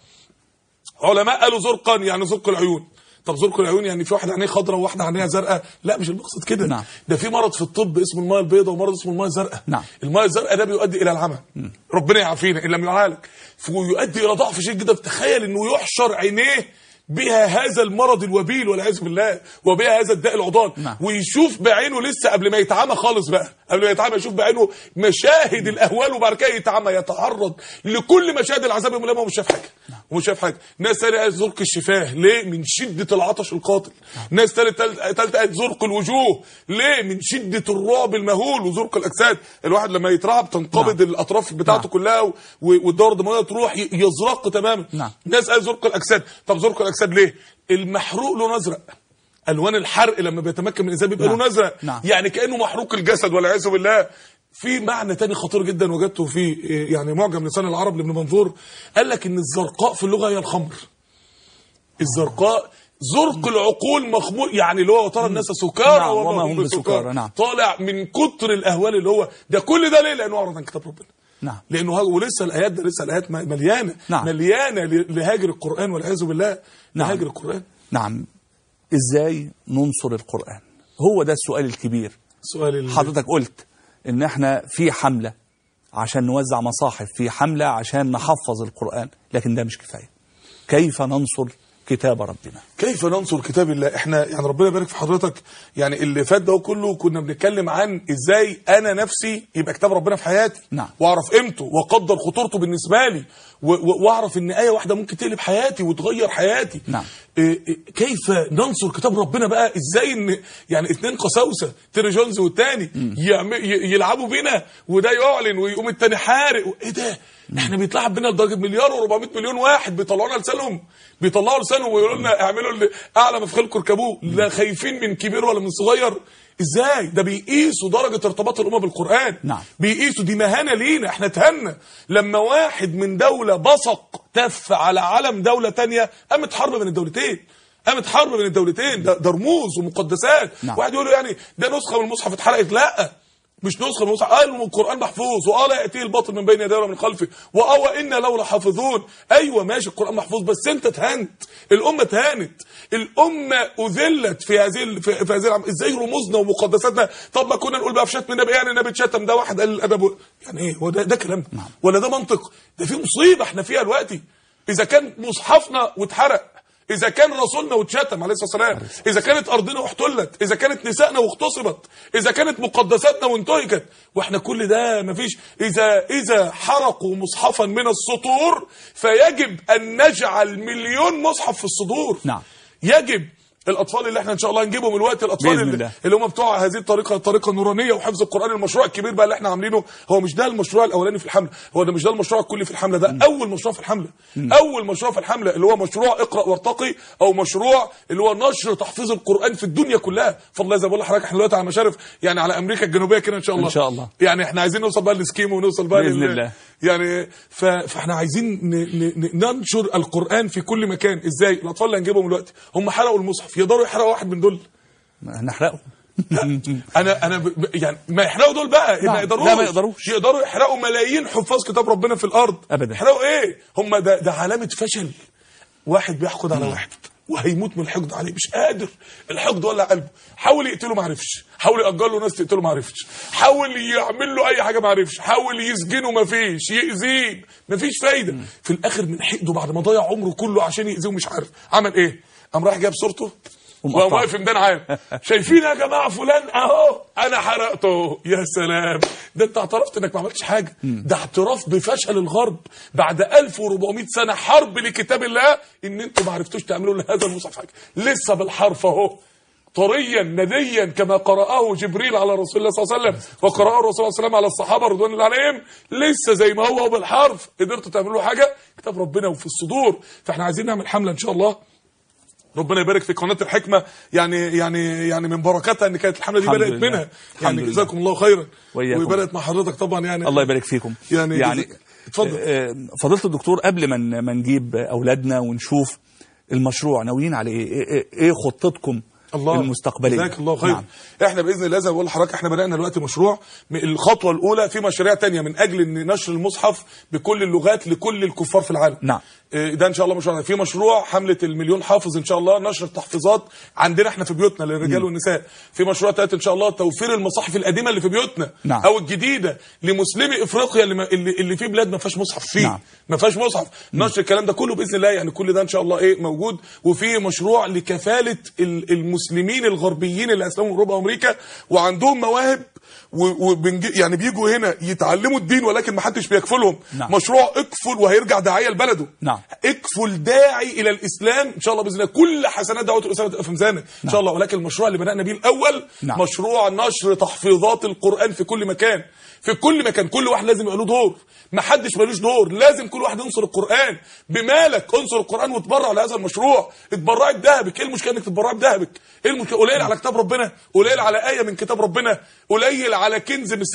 علماء قالوا زرقا يعني زرق العيون طب زرق العيون يعني في واحد عينيه خضراء وواحده عينيها زرقاء لا مش المقصد كده نعم. ده في مرض في الطب اسمه الماء البيضاء ومرض اسمه الماء الزرقاء نعم. الماء الزرقاء ده بيؤدي الى العمى ربنا يعافينا ان لم يعالج ويؤدي الى ضعف شديد جدا تخيل انه يحشر عينيه بها هذا المرض الوبيل والعياذ بالله وبها هذا الداء العضال نعم. ويشوف بعينه لسه قبل ما يتعمى خالص بقى قبل ما يتعمى يشوف بعينه مشاهد الاهوال وبعد كده يتعمى يتعرض لكل مشاهد العذاب يوم القيامه ومش شايف حاجه ومش شايف حاجه ناس تانية قالت زرق الشفاه ليه من شده العطش القاتل ناس تالت تالت قالت زرق الوجوه ليه من شده الرعب المهول وزرق الاجساد الواحد لما يترعب تنقبض نعم. الاطراف بتاعته نعم. كلها و- والدوره الدمويه تروح ي- يزرق تماما نعم. ناس قال زرق الاجساد طب زرق الاجساد ليه المحروق لونه ازرق الوان الحرق لما بيتمكن من الانسان بيبقى نعم. لونه ازرق نعم. يعني كانه محروق الجسد والعياذ بالله في معنى تاني خطير جدا وجدته في إيه، يعني معجم لسان العرب لابن منظور قال لك ان الزرقاء في اللغه هي الخمر الزرقاء زرق العقول مخمور يعني اللي هو ترى الناس سكارى نعم، وما هم بسكارى نعم. طالع من كتر الاهوال اللي هو ده كل ده ليه لانه اعرض عن كتاب ربنا نعم لانه هذا ولسه الايات ده لسه الايات م- مليانه نعم. مليانه ل- لهاجر القران والعياذ بالله نعم. لهاجر القران نعم ازاي ننصر القرآن هو ده السؤال الكبير سؤال ال- حضرتك قلت ان احنا في حملة عشان نوزع مصاحف في حملة عشان نحفظ القرآن لكن ده مش كفاية كيف ننصر كتاب ربنا كيف ننصر كتاب الله احنا يعني ربنا يبارك في حضرتك يعني اللي فات ده كله كنا بنتكلم عن ازاي انا نفسي يبقى كتاب ربنا في حياتي نعم. واعرف قيمته واقدر خطورته بالنسبه لي و- و- واعرف ان ايه واحده ممكن تقلب حياتي وتغير حياتي نعم. إيه إيه كيف ننصر كتاب ربنا بقى ازاي ان يعني اتنين قساوسه تيري جونز والتاني يعم- ي- يلعبوا بينا وده يعلن ويقوم التاني حارق ايه ده احنا بيتلعب بينا لدرجه مليار و400 مليون واحد بيطلعونا لسانهم بيطلعوا لسانهم ويقولوا لنا اعملوا اللي اعلى ما في خلقكم اركبوه لا خايفين من كبير ولا من صغير ازاي ده بيقيسوا درجه ارتباط الامه بالقران نعم. بيقيسوا دي مهانه لينا احنا اتهنا لما واحد من دوله بصق تف على علم دوله تانية قامت حرب بين الدولتين قامت حرب بين الدولتين ده, ده رموز ومقدسات نعم. واحد يقول له يعني ده نسخه من المصحف اتحرقت لا مش نسخه من المصحف قال القران محفوظ وقال ياتيه الباطل من بين يديه ومن خلفه واه وانا لو لحافظون ايوه ماشي القران محفوظ بس انت اتهنت الامه اتهانت الامه اذلت في هذه ال- في, في هذه العم... ازاي رموزنا ومقدساتنا طب ما كنا نقول بقى في شتم النبي يعني النبي اتشتم ده واحد قال الادب و- يعني ايه هو ده ده كلام ولا ده منطق ده في مصيبه احنا فيها دلوقتي اذا كان مصحفنا واتحرق اذا كان رسولنا واتشتم عليه الصلاه والسلام اذا كانت ارضنا واحتلت اذا كانت نسائنا واغتصبت اذا كانت مقدساتنا وانتهكت واحنا كل ده مفيش اذا اذا حرقوا مصحفا من السطور فيجب ان نجعل مليون مصحف في الصدور نعم. يجب الاطفال اللي احنا ان شاء الله هنجيبهم الوقت الاطفال بإذن اللي, الله. اللي هم بتوع هذه الطريقه الطريقه النورانيه وحفظ القران المشروع الكبير بقى اللي احنا عاملينه هو مش ده المشروع الاولاني في الحمله هو ده مش ده المشروع الكلي في الحمله ده اول مشروع في الحمله اول مشروع في الحمله اللي هو مشروع اقرا وارتقي او مشروع اللي هو نشر تحفيظ القران في الدنيا كلها فضل الله زي ما بقول لحضرتك احنا دلوقتي على مشارف يعني على امريكا الجنوبيه كده ان شاء الله إن شاء الله. يعني احنا عايزين نوصل بقى للسكيمو ونوصل بقى بإذن لل- الله. يعني ف... فاحنا عايزين ن... ن... ن- ننشر القران في كل مكان ازاي الاطفال اللي هنجيبهم دلوقتي هم حرقوا المصحف يقدروا يحرقوا واحد من دول نحرقه انا انا ب... ب- يعني ما يحرقوا دول بقى نعم. ما يقدروش لا، ما يقدروش. يقدروا يحرقوا ملايين حفاظ كتاب ربنا في الارض أبداً. يحرقوا ايه هم ده ده علامه فشل واحد بيحقد على واحد وهيموت من الحقد عليه مش قادر الحقد ولع قلبه حاول يقتله ما عرفش حاول يأجر له ناس تقتله ما عرفش حاول يعمل له اي حاجه ما عرفش حاول يسجنه ما فيش يأذيه ما فيش فايده في الاخر من حقده بعد ما ضيع عمره كله عشان يأذيه مش عارف عمل ايه قام راح جاب صورته وقام ومقطعه. واقف في ميدان عام شايفين يا جماعه فلان اهو انا حرقته يا سلام ده انت اعترفت انك ما عملتش حاجه ده اعتراف بفشل الغرب بعد 1400 سنه حرب لكتاب الله ان انتوا ما عرفتوش تعملوا لهذا المصحف حاجه لسه بالحرف اهو طريا نديا كما قرأه جبريل على رسول الله صلى الله عليه وسلم وقرأه الرسول صلى الله عليه وسلم على الصحابة رضوان الله عليهم لسه زي ما هو بالحرف قدرتوا تعملوا حاجة كتاب ربنا وفي الصدور فاحنا عايزين نعمل حملة ان شاء الله ربنا يبارك في قناه الحكمه يعني يعني يعني من بركاتها ان كانت الحمله دي الحمد بدات لله. منها الحمد يعني لله. جزاكم الله خيرا وإياكم. وبدات مع حضرتك طبعا يعني الله يبارك فيكم يعني يعني جزاك- اتفضل. آه، آه، فضيله الدكتور قبل ما ن- ما نجيب اولادنا ونشوف المشروع ناويين على ايه ايه, إيه- إيه خطتكم الله المستقبليه جزاك الله خير نعم. احنا باذن الله زي ما بقول لحضرتك احنا بدانا دلوقتي مشروع م- الخطوه الاولى في مشاريع تانية من اجل ان نشر المصحف بكل اللغات لكل الكفار في العالم نعم. إيه، ده ان شاء الله مشروع في مشروع حمله المليون حافظ ان شاء الله نشر تحفيظات عندنا احنا في بيوتنا للرجال والنساء في مشروع تالت ان شاء الله توفير المصاحف القديمه اللي في بيوتنا نعم. او الجديده لمسلمي افريقيا اللي ما- اللي, اللي في بلاد ما فيهاش مصحف فيه نعم. ما فيهاش مصحف نشر الكلام ده كله باذن الله يعني كل ده ان شاء الله ايه موجود وفي مشروع لكفاله ال- المسلمين الغربيين اللي اسلموا من اوروبا وامريكا وعندهم مواهب و- وبنج- يعني بيجوا هنا يتعلموا الدين ولكن ما حدش بيكفلهم نعم. مشروع اكفل وهيرجع داعيه لبلده نعم. اكفل داعي الى الاسلام ان شاء الله باذن الله كل حسنات دعوه الاسلام تبقى في ميزانك ان شاء الله ولكن المشروع اللي بدانا بيه الاول نعم. مشروع نشر تحفيظات القران في كل مكان في كل مكان كل واحد لازم يبقى له دور ما حدش ملوش دور لازم كل واحد ينصر القران بمالك انصر القران وتبرع لهذا المشروع اتبرعي بذهبك ايه المشكله انك تتبرعي بذهبك ايه المشكله قليل على كتاب ربنا قليل على ايه من كتاب ربنا قليل على كنز من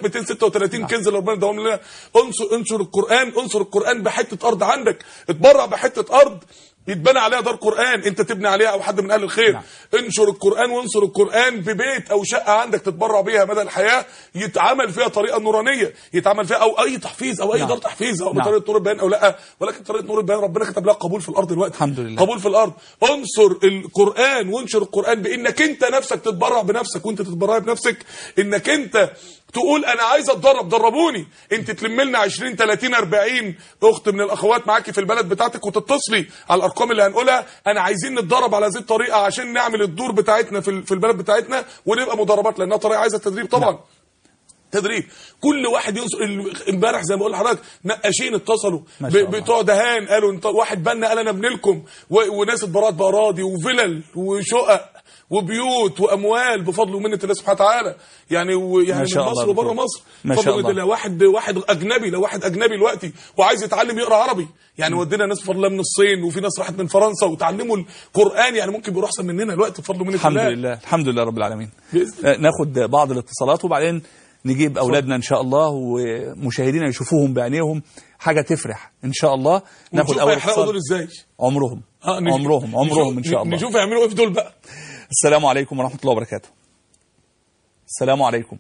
6236 كنز اللي ربنا اداهم لنا انصر انشر القران انصر القران بحته ارض عندك اتبرع بحته ارض يتبنى عليها دار قرآن انت تبني عليها او حد من اهل الخير نعم. انشر القرآن وانصر القرآن ببيت او شقة عندك تتبرع بيها مدى الحياة يتعمل فيها طريقة نورانية يتعمل فيها او اي تحفيز او اي نعم. دار تحفيز او نعم. بطريقة نور البيان او لا ولكن طريقة نور البيان ربنا كتب لها قبول في الارض دلوقتي الحمد لله. قبول في الارض انصر القرآن وانشر القرآن بانك انت نفسك تتبرع بنفسك وانت تتبرع بنفسك انك انت تقول انا عايز اتدرب دربوني انت تلم لنا 20 30 40 اخت من الاخوات معاكي في البلد بتاعتك وتتصلي على الارقام اللي هنقولها انا عايزين نتدرب على هذه الطريقه عشان نعمل الدور بتاعتنا في ال- في البلد بتاعتنا ونبقى مدربات لانها طريقه عايزه تدريب طبعا تدريب كل واحد ينصر ال- امبارح زي ما بقول لحضرتك نقاشين اتصلوا ما شاء ب- الله. بتوع دهان قالوا انت واحد بنا قال انا ابن لكم و- وناس اتبرعت باراضي وفلل وشقق وبيوت واموال بفضل ومنه الله سبحانه وتعالى يعني ويعني ما شاء من الله مصر وبره دكتور. مصر ما بفضل شاء ومنة الله. الله واحد واحد اجنبي لو واحد اجنبي دلوقتي وعايز يتعلم يقرا عربي يعني ودينا ناس بفضل الله من الصين وفي ناس راحت من فرنسا وتعلموا القران يعني ممكن يبقوا احسن مننا دلوقتي بفضل ومنه الحمد الله لله الحمد لله رب العالمين بإذن آه، ناخد بعض الاتصالات وبعدين نجيب اولادنا ان شاء الله ومشاهدينا يشوفوهم بعينيهم حاجه تفرح ان شاء الله ناخد ونشوف اول هيحرقوا دول اتصال ازاي عمرهم آه، نشوف- عمرهم عمرهم ان نشوف- شاء الله نشوف هيعملوا ايه في دول بقى السلام عليكم ورحمه الله وبركاته السلام عليكم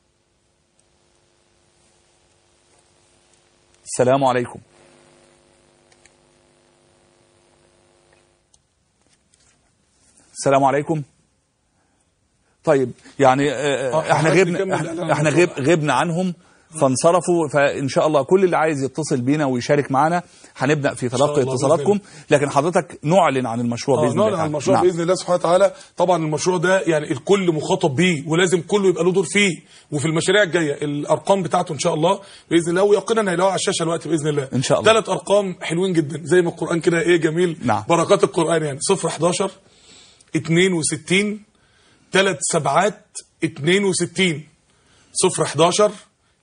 السلام عليكم السلام عليكم طيب يعني آه، آه، احنا حضرتك غبنا تكمل احنا, الإعلان احنا غب غبنا عنهم فانصرفوا فان شاء الله كل اللي عايز يتصل بينا ويشارك معنا هنبدا في تلقي الله، بإذن اتصالاتكم لكن حضرتك نعلن عن المشروع اه باذن نعلن الله عن تعالى. المشروع نعم. باذن الله سبحانه وتعالى طبعا المشروع ده يعني الكل مخاطب بيه ولازم كله يبقى له دور فيه وفي المشاريع الجايه الارقام بتاعته ان شاء الله باذن الله ويقينا هيلاقوها على الشاشه دلوقتي باذن الله إن شاء الله. ثلاث ارقام حلوين جدا زي ما القران كده ايه جميل نعم. بركات القران يعني 0 11 62 ثلاث سبعات 62 0 11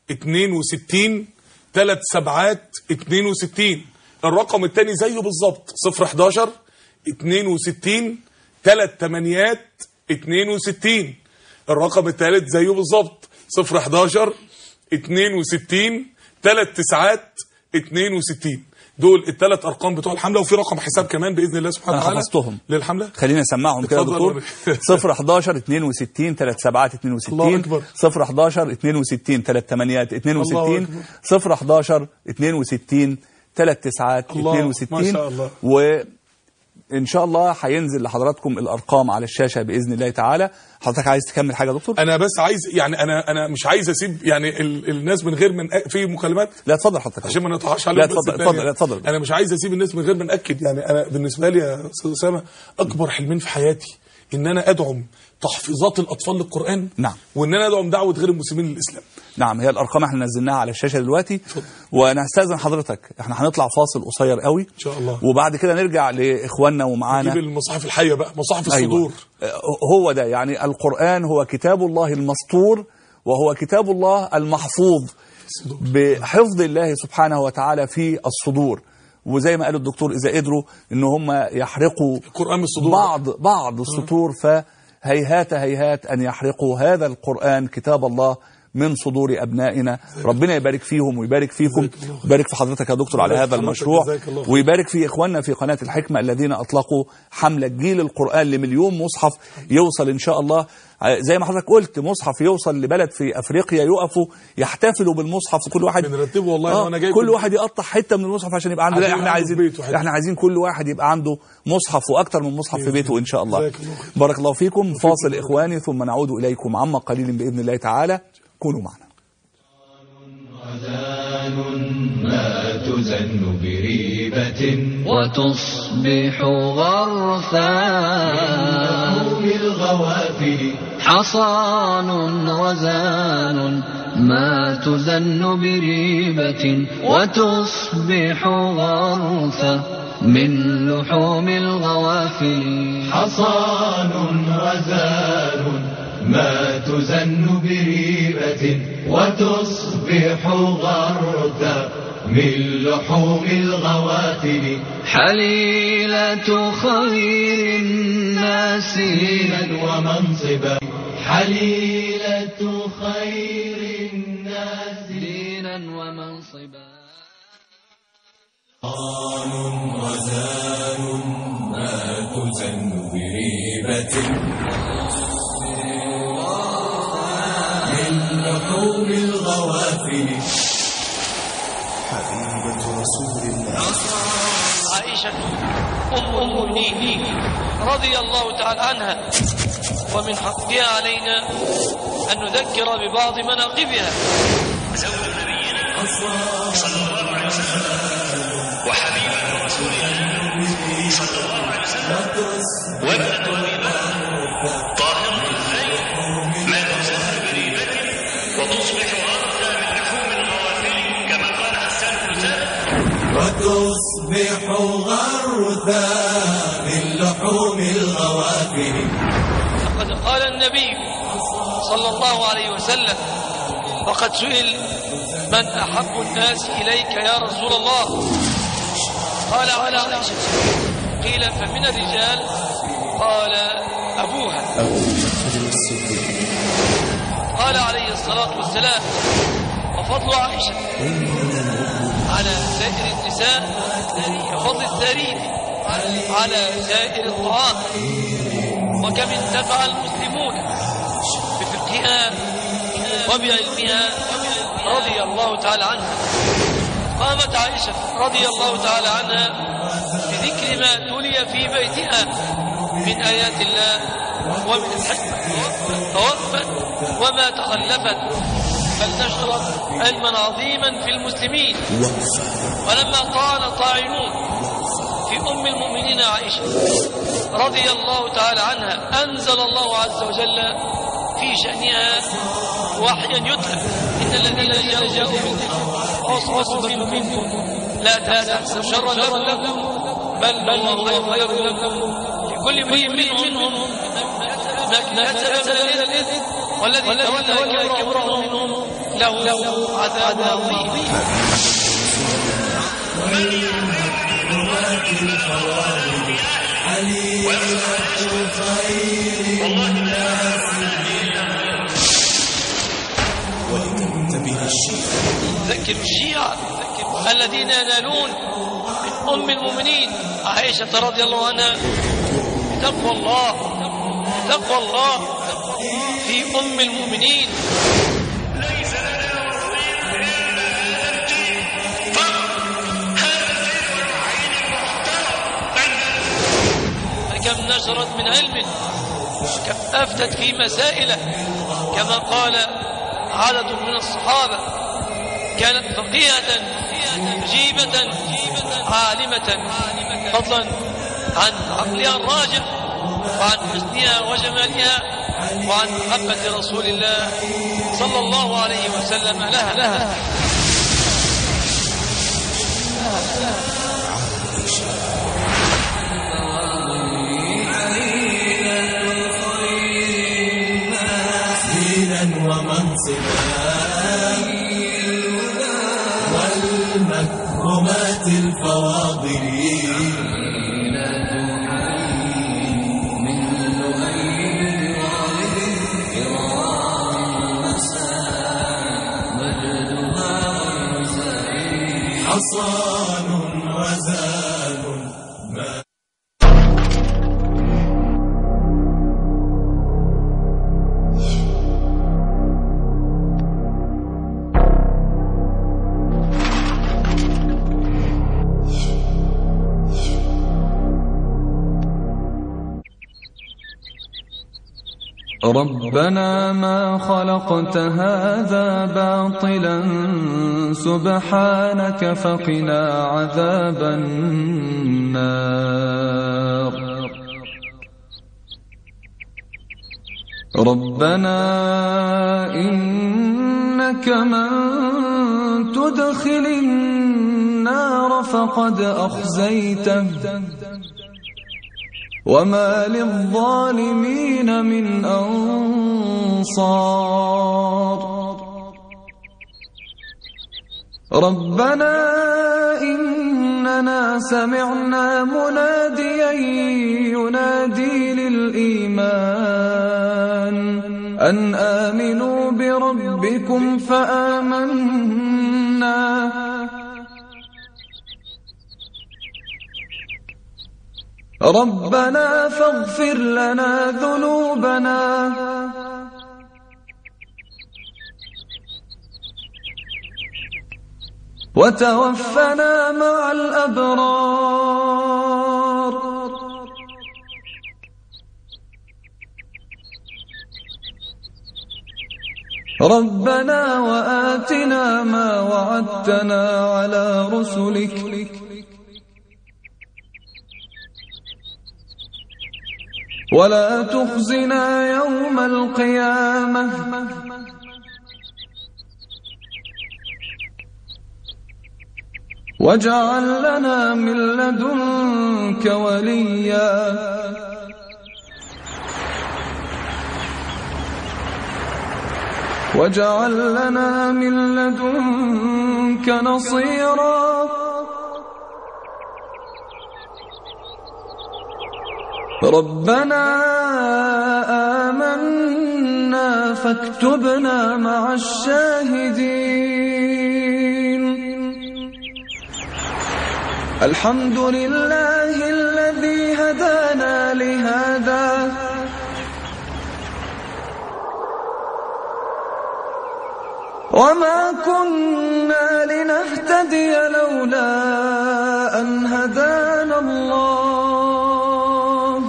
62 ثلاث سبعات 62 الرقم الثاني زيه بالظبط 0 11 62 ثلاث ثمانيات 62 الرقم الثالث زيه بالظبط 0 11 62 ثلاث تسعات 62 دول الثلاث ارقام بتوع الحمله وفي رقم حساب كمان باذن الله سبحانه أنا وتعالى حفظتهم. للحمله خلينا نسمعهم كده يا اتفضل دكتور وريني. 0 11 62 3 سبعات 62 الله أكبر. 0 11 62 3 ثمانيات الله 62 أكبر. 0 11 62 3 تسعات الله، 62 ما شاء الله. وان شاء الله هينزل لحضراتكم الارقام على الشاشه باذن الله تعالى حضرتك عايز تكمل حاجه يا دكتور انا بس عايز يعني انا انا مش عايز اسيب يعني ال الناس من غير من في مكالمات لا اتفضل حضرتك عشان ما نقطعش عليهم لا بس اتفضل الثانية. اتفضل لا اتفضل انا مش عايز اسيب الناس من غير ما ناكد يعني انا بالنسبه لي يا استاذ اسامه اكبر حلمين في حياتي ان انا ادعم تحفيظات الاطفال للقران نعم. وان انا ادعم دعوه غير المسلمين للاسلام نعم هي الارقام احنا نزلناها على الشاشه دلوقتي وانا هستاذن حضرتك احنا هنطلع فاصل قصير قوي ان شاء الله وبعد كده نرجع لاخواننا ومعانا نجيب المصاحف الحيه بقى مصاحف الصدور أيوة. هو ده يعني القرآن هو كتاب الله المسطور وهو كتاب الله المحفوظ بحفظ الله سبحانه وتعالى في الصدور وزي ما قال الدكتور إذا قدروا إن هم يحرقوا القران من الصدور بعض بعض السطور فهيهات هيهات أن يحرقوا هذا القرآن كتاب الله من صدور أبنائنا ربنا يبارك فيهم ويبارك فيكم يبارك في حضرتك يا دكتور على يبارك هذا في حضرتك، المشروع جزاك الله خير. ويبارك في إخواننا في قناة الحكمة الذين أطلقوا حملة جيل القرآن لمليون مصحف يوصل إن شاء الله زي ما حضرتك قلت مصحف يوصل لبلد في أفريقيا يقفوا يحتفلوا بالمصحف وكل واحد بنرتبه والله آه وأنا جايب كل واحد يقطع حتة من المصحف عشان يبقى عنده لا عشان احنا عنده عايزين في بيته حتة. احنا عايزين كل واحد يبقى عنده مصحف واكتر من مصحف في بيته ان شاء الله جزاك الله خير. بارك الله فيكم فاصل اخواني ثم نعود اليكم عما قليل باذن الله تعالى كونوا معنا غزال ما تزن بريبة وتصبح غرثا نوم الغوافل حصان وزان ما تزن بريبة وتصبح غرثا من لحوم الغوافل حصان وزان ما تزن بريبة وتصبح غرثا من لحوم الغوافل حليلة خير الناس دينا ومنصبا حليلة خير الناس دينا ومنصبا ما تزن بريبة من لحوم الغوافل حبيبة رسول الله عائشة أم المؤمنين رضي الله تعالى عنها ومن حقها علينا أن نذكر ببعض مناقبها وحبيبة رسول الله صلى الله عليه وسلم وابنة أبي بكر طاهرة الزين ما تزال بريبة وتصبح أرثى من لحوم الغوافل كما قال حسان بن ثابت وتصبح غرثا من لحوم الغوافل فقد قال النبي صلى الله عليه وسلم وقد سئل من أحب الناس إليك يا رسول الله قال على عائشة قيل فمن الرجال قال أبوها قال عليه الصلاة والسلام وفضل عائشة على سائر النساء كفضل الثريد على سائر الطعام وكم انتفع المسلمون بفقهها وبعلمها رضي الله تعالى عنها قامت عائشة رضي الله تعالى عنها بذكر ما تلي في بيتها من آيات الله ومن الحكمة توفت وما تخلفت بل نشرت علما عظيما في المسلمين ولما طال طاعنون في أم المؤمنين عائشة رضي الله تعالى عنها أنزل الله عز وجل في شأنها وحيا يتلى إن الذين جاءوا بالذكر عصبة منكم لا تحسبوا شرا لكم بل بل هو خير لكم لكل امرئ منهم ما كسب من الإثم والذي تولى كبره منهم له عذاب عظيم ذكر الشيعة الذين ينالون من أم المؤمنين عائشة رضي الله عنها بتقوى الله بتقوى الله في أم المؤمنين ليس لنا نصيب إلا هذا الدين فقط هذا الدين والعين المحترم كم نشرت من علم كم أفتت في مسائله كما قال عدد من الصحابة كانت فقيهة مجيبة عالمة فضلا عن عقلها الراجح وعن حسنها وجمالها وعن محبة رسول الله صلى الله عليه وسلم لها لها دينا ومنصبا والمكرمات الفواضل حصان وزان ما ربنا ما خلقت هذا باطلا سبحانك فقنا عذاب النار ربنا إنك من تدخل النار فقد أخزيته وما للظالمين من أنصار ربنا إننا سمعنا مناديا ينادي للإيمان أن آمنوا بربكم فآمنا ربنا فاغفر لنا ذنوبنا وتوفنا مع الأبرار ربنا وآتنا ما وعدتنا على رسلك ولا تخزنا يوم القيامة واجعل لنا من لدنك وليا واجعل لنا من لدنك نصيرا ربنا آمنا فاكتبنا مع الشاهدين الحمد لله الذي هدانا لهذا وما كنا لنهتدي لولا أن هدانا الله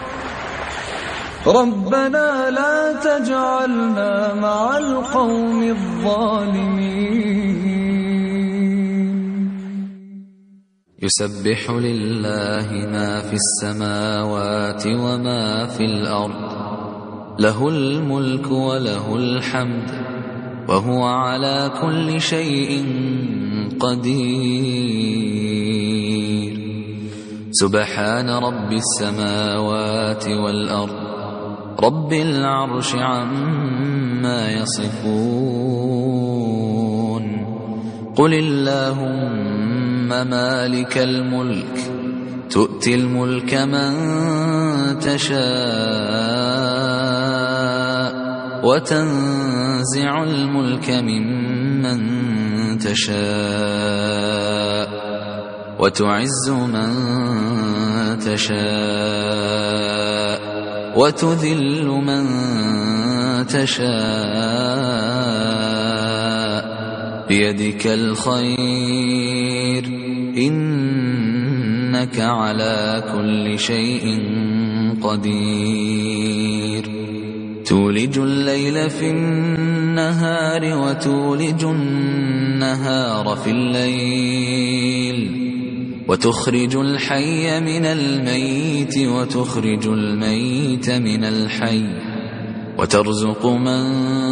ربنا لا تجعلنا مع القوم الظالمين يسبح لله ما في السماوات وما في الأرض له الملك وله الحمد وهو على كل شيء قدير سبحان رب السماوات والأرض رب العرش عما يصفون قل اللهم مالك الملك تؤتي الملك من تشاء وتنزع الملك ممن تشاء وتعز من تشاء وتذل من تشاء بيدك الخير إنك على كل شيء قدير تولج الليل في النهار وتولج النهار في الليل وتخرج الحي من الميت وتخرج الميت من الحي وترزق من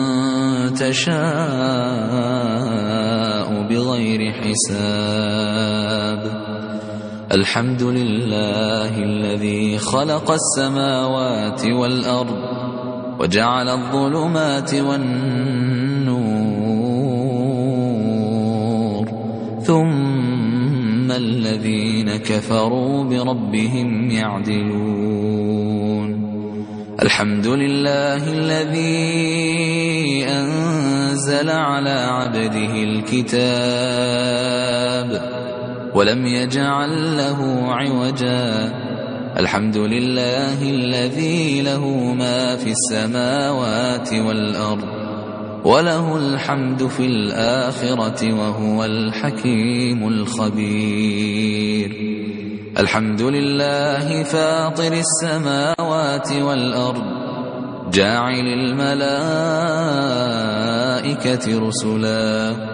تشاء بغير حساب الحمد لله الذي خلق السماوات والأرض وجعل الظلمات والنور ثم الذين كفروا بربهم يعدلون الحمد لله الذي أنزل على عبده الكتاب ولم يجعل له عوجا الحمد لله الذي له ما في السماوات والأرض وله الحمد في الآخرة وهو الحكيم الخبير الحمد لله فاطر السماوات والأرض جاعل الملائكة رسلاً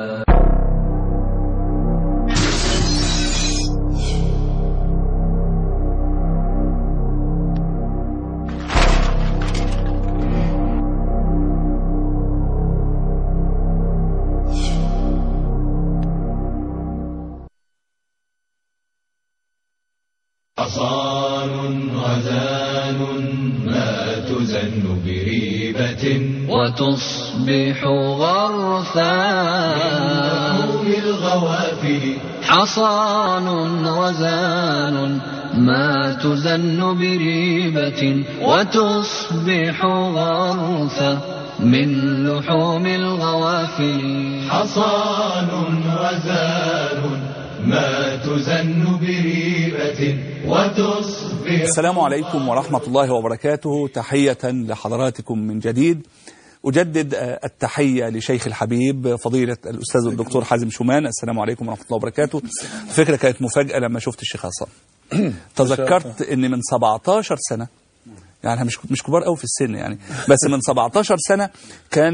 حصان غزال ما تزن بريبة وتصبح غرثا من الغوافل حصان غزال ما تزن بريبة وتصبح غرثا من لحوم الغوافل حصان غزال ما تزن بريبة وتصبح السلام عليكم ورحمة الله وبركاته تحية لحضراتكم من جديد أجدد آه، التحية لشيخ الحبيب فضيلة الأستاذ الدكتور حازم شومان السلام عليكم ورحمة الله وبركاته الفكرة كانت مفاجأة لما شفت الشيخ عصام تذكرت أن من 17 سنة يعني إحنا مش مش كبار قوي في السن يعني بس من 17 سنة كان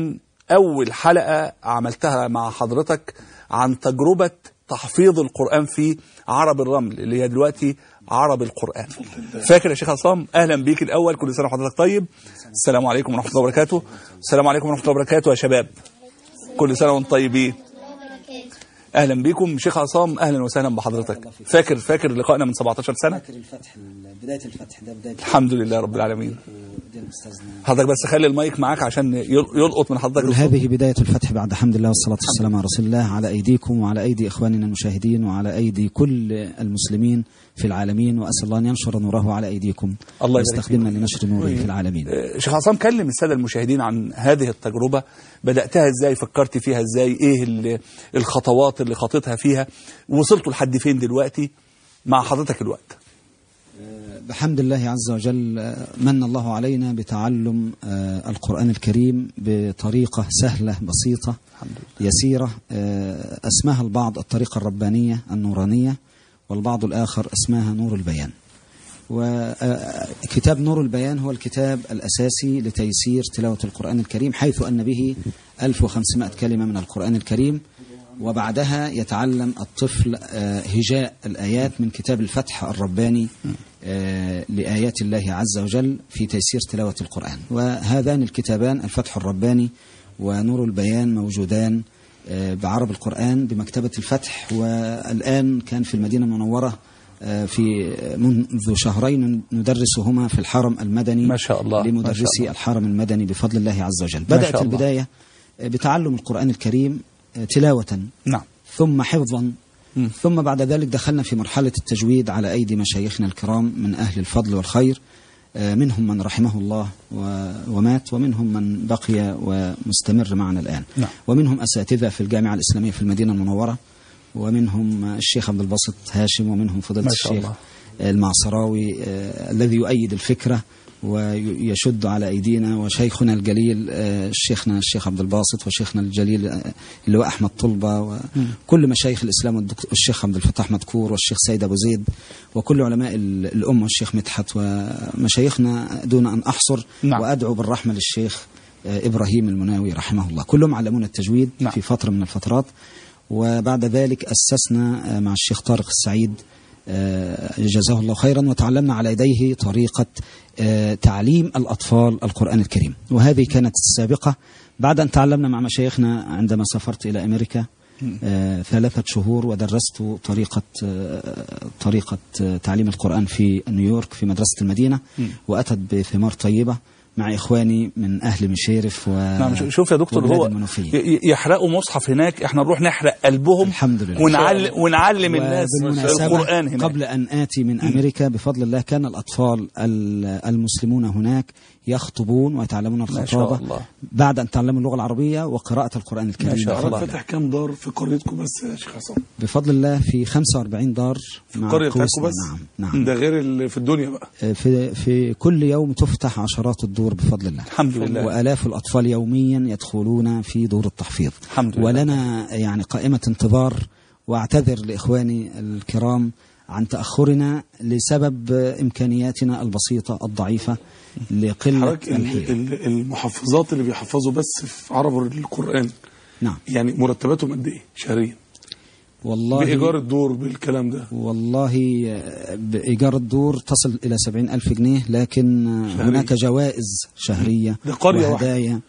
أول حلقة عملتها مع حضرتك عن تجربة تحفيظ القرآن في عرب الرمل اللي هي دلوقتي عرب القرآن فاكر يا شيخ عصام أهلا بيك الأول كل سنة وحضرتك طيب السلام عليكم ورحمة الله وبركاته السلام عليكم ورحمة الله وبركاته يا شباب كل سنة وانتم طيبين اهلا بيكم شيخ عصام اهلا وسهلا بحضرتك فاكر فاكر لقائنا من 17 سنه فاكر الفتح بداية الفتح ده بداية الحمد لله رب العالمين بداية أستاذنا حضرتك بس خلي المايك معاك عشان يل- يلقط من حضرتك الصوت. هذه بداية الفتح بعد حمد الله والصلاة والسلام على رسول الله على أيديكم وعلى أيدي إخواننا المشاهدين وعلى أيدي كل المسلمين في العالمين وأسأل الله أن ينشر نوره على أيديكم الله يبارك ويستخدمنا لنشر نوره في العالمين آه، شيخ عصام كلم الساده المشاهدين عن هذه التجربه بداتها ازاي فكرت فيها ازاي ايه ال- الخطوات اللي خطيتها فيها وصلتوا لحد فين دلوقتي مع حضرتك الوقت بحمد الله عز وجل آه، من الله علينا بتعلم آه، القرآن الكريم بطريقة سهلة بسيطة يسيرة آه، أسماها البعض الطريقة الربانية النورانية والبعض الآخر أسماها نور البيان وكتاب نور البيان هو الكتاب الأساسي لتيسير تلاوة القرآن الكريم حيث أن به 1500 كلمة من القرآن الكريم وبعدها يتعلم الطفل آه، هجاء الآيات من كتاب الفتح الرباني آه، لآيات الله عز وجل في تيسير تلاوة القرآن وهذان الكتابان الفتح الرباني ونور البيان موجودان آه، بعرب القرآن بمكتبة الفتح والآن كان في المدينة المنورة آه، في منذ شهرين ندرسهما في الحرم المدني ما شاء الله، ما شاء لمدرسي الله. الحرم المدني بفضل الله عز وجل ما بدأت شاء الله. البداية آه، بتعلم القرآن الكريم آه، تلاوة نعم ثم حفظا مم. ثم بعد ذلك دخلنا في مرحلة التجويد على أيدي مشايخنا الكرام من أهل الفضل والخير آه، منهم من رحمه الله و- ومات ومنهم من بقي ومستمر معنا الآن نعم. ومنهم أساتذة في الجامعة الإسلامية في المدينة المنورة ومنهم الشيخ عبد الباسط هاشم ومنهم فضيلة ما شاء الشيخ الله. المعصراوي آه، الذي يؤيد الفكرة ويشد على أيدينا وشيخنا الجليل آه، شيخنا الشيخ عبد الباسط وشيخنا الجليل آه، اللي هو أحمد طلبة وكل مشايخ الإسلام والدكتور- والشيخ عبد الفتاح مدكور والشيخ سيد أبو زيد وكل علماء ال- الأمة والشيخ مدحت ومشايخنا دون أن أحصر نعم. وأدعو بالرحمة للشيخ آه، إبراهيم المناوي رحمه الله كلهم علمونا التجويد نعم. في فترة من الفترات وبعد ذلك أسسنا آه، مع الشيخ طارق السعيد آه، جزاه الله خيرا وتعلمنا على يديه طريقة آه، تعليم الأطفال القرآن الكريم وهذه كانت السابقة بعد أن تعلمنا مع مشايخنا عندما سافرت إلى أمريكا آه، ثلاثة شهور ودرست طريقة آه، طريقة آه، تعليم القرآن في نيويورك في مدرسة المدينة وأتت بثمار طيبة مع إخواني من أهل مشيرف و نعم شو- شوف يا دكتور وبلاد هو المنوفية. ي- ي- يحرقوا مصحف هناك احنا نروح نحرق قلبهم الحمد لله. ونعلم ونعلم الناس وبالمناسبة القرآن هناك قبل أن آتي من أمريكا بفضل الله كان الأطفال ال- المسلمون هناك يخطبون ويتعلمون شاء الخطابة الله. بعد أن تعلموا اللغة العربية وقراءة القرآن الكريم شاء بفضل الله. الله. فتح كام دار في قريتكم بس يا شيخ عصام بفضل الله في 45 دار مع القريه قوسنا. بتاعتكم بس نعم نعم ده غير اللي في الدنيا بقى في في كل يوم تفتح عشرات الدور بفضل الله الحمد لله. وآلاف الأطفال يوميا يدخلون في دور التحفيظ الحمد لله. ولنا يعني قائمة انتظار وأعتذر لإخواني الكرام عن تأخرنا لسبب إمكانياتنا البسيطة الضعيفة لقلة حضرتك ال- الحيل ال- المحفظات اللي بيحفظوا بس في عرب القرآن نعم يعني مرتباتهم قد ايه شهريا والله بإيجار الدور بالكلام ده والله آه، بإيجار الدور تصل إلى سبعين ألف جنيه لكن آه، شهرية. هناك جوائز شهرية ده قرية واحدة. وهدايا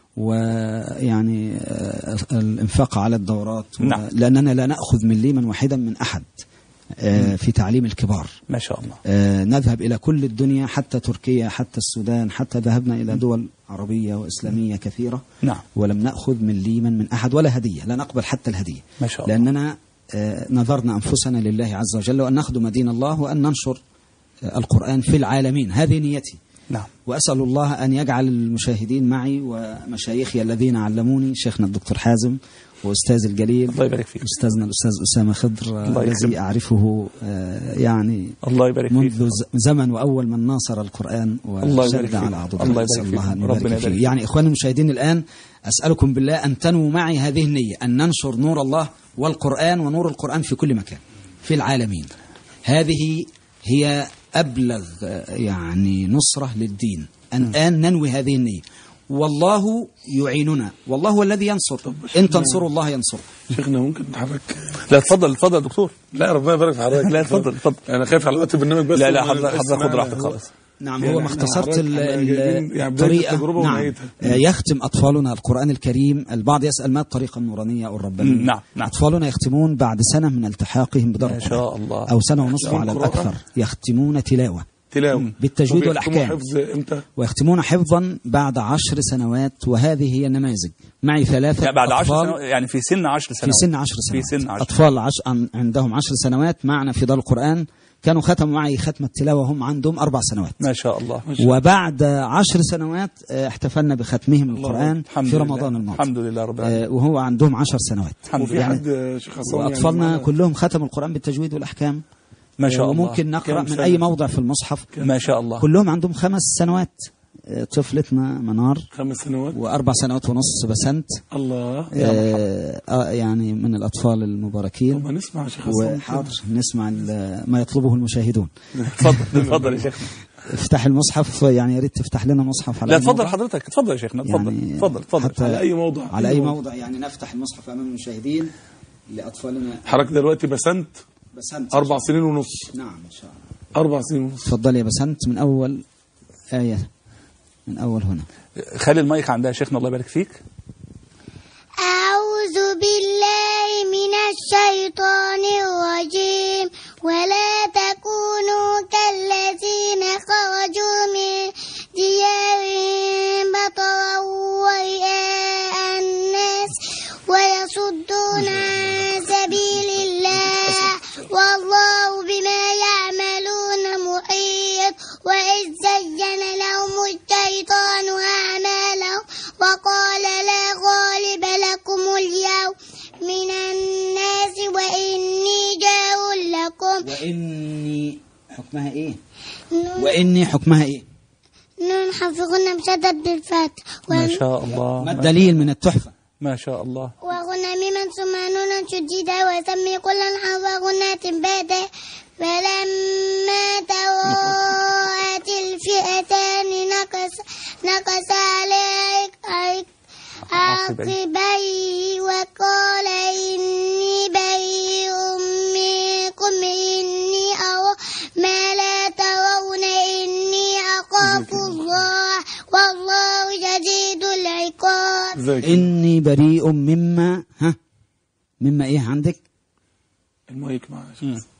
ويعني آه، الإنفاق على الدورات و- نعم. لأننا لا نأخذ مليما واحدا من أحد آه، في تعليم الكبار ما شاء الله آه، نذهب إلى كل الدنيا حتى تركيا حتى السودان حتى ذهبنا إلى دول عربية وإسلامية كثيرة نعم ولم نأخذ مليما من أحد ولا هدية لا نقبل حتى الهدية ما شاء الله. لأننا آه، نظرنا أنفسنا لله عز وجل وأن نخدم دين الله وأن ننشر آه، القرآن في العالمين هذه نيتي نعم وأسأل الله أن يجعل المشاهدين معي ومشايخي الذين علموني شيخنا الدكتور حازم وأستاذ الجليل الله يبارك فيك أستاذنا الأستاذ أسامة خضر آه، الله الذي يكرمك. أعرفه آه، يعني الله يبارك فيك منذ ز- زمن وأول من ناصر القرآن الله يبارك وشد فيك. على عضده الله أسأل يبارك الله فيك. أن ربنا يبارك يبارك فيه فيك. يعني إخواني المشاهدين الآن أسألكم بالله أن تنووا معي هذه النية أن ننشر نور الله والقرآن ونور القرآن في كل مكان في العالمين هذه هي أبلغ آه، يعني نصرة للدين أن الآن ننوي هذه النية والله يعيننا والله هو الذي ينصر إن تنصروا الله ينصر شيخنا ممكن نتحرك لا اتفضل اتفضل يا دكتور لا ربنا يبارك في حضرتك لا اتفضل اتفضل انا خايف على وقت البرنامج بس لا لا وما حضرتك نبقاش حضرتك خد سمعنا راحتك هو. خالص نعم يعني هو احنا ما اختصرت حضرتك ال- احنا ال- جايبين يعني بداية الطريقة التجربة نعم ونهايتها. آه، يختم أطفالنا القرآن الكريم البعض يسأل ما الطريقة النورانية أو الربانية مم، نعم، نعم. أطفالنا يختمون بعد سنة من التحاقهم بدار ما شاء الله. أو سنة ونصف يختمون على قراءة؟ الأكثر يختمون تلاوة تلاوة بالتجويد وبيختموا والأحكام. حفظ امتى؟ ويختمون حفظا بعد عشر سنوات وهذه هي النماذج معي ثلاثة لا بعد 10 أطفال سنوات يعني في سن 10 في سنوات سن عشر في سنوات سن 10 أطفال عش... عن- عندهم عشر سنوات معنا في دار القرآن كانوا ختموا معي ختم التلاوة هم عندهم أربع سنوات ما شاء الله وبعد عشر سنوات آه، احتفلنا بختمهم القرآن الحمد في لله. رمضان الماضي الحمد لله رب العالمين آه، وهو عندهم عشر سنوات الحمد وفي لله حد آه، شيخ حسن يعني وأطفالنا معنا؟ كلهم ختموا القرآن بالتجويد والأحكام ما شاء آه، الله وممكن نقرأ كم من سنة؟ أي موضع في المصحف ما شاء الله كلهم عندهم خمس سنوات آه، طفلتنا منار خمس سنوات وأربع سنوات ونص بسنت الله آه آه، يعني من الأطفال المباركين طب ما نسمع يا شيخ حسن وحاضر نسمع ال- ما يطلبه المشاهدون اتفضل اتفضل يا شيخنا افتح المصحف يعني يا ريت تفتح لنا مصحف على لا أي اتفضل موضع. حضرتك اتفضل يا شيخنا اتفضل يعني اتفضل اتفضل حتى على اي موضع على أي موضع يعني نفتح المصحف أمام المشاهدين لأطفالنا حضرتك دلوقتي بسنت بسنت اربع سنين ونص نعم إن شاء الله اربع سنين ونص تفضل يا بسنت من أول آية من أول هنا خلي المايك عندها يا شيخنا الله يبارك فيك أعوذ بالله من الشيطان الرجيم ولا تكونوا كالذين خرجوا من ديارهم بطرا ورئاء الناس ويصدون عن سبيل الله والله بما يعملون محيط وإذ زين لهم الشيطان أعمالهم وقال لا غالب لكم اليوم من الناس وإني جار لكم وإني حكمها إيه نون- وإني حكمها إيه نون حفظنا مشدد بالفتح ما شاء الله ما الدليل من التحفة ما شاء الله وغنميما ثم نونا شديدا وسمي كلا حرف غنات باده فلما تراءت الفئتان نكس نكس عليك عاقبيه وقال إني بريء منكم إني أرى ما لا ترون إني أخاف الله والله شديد العقاب ازيك إني بريء مما ها مما إيه عندك المايك معايا يا شيخ.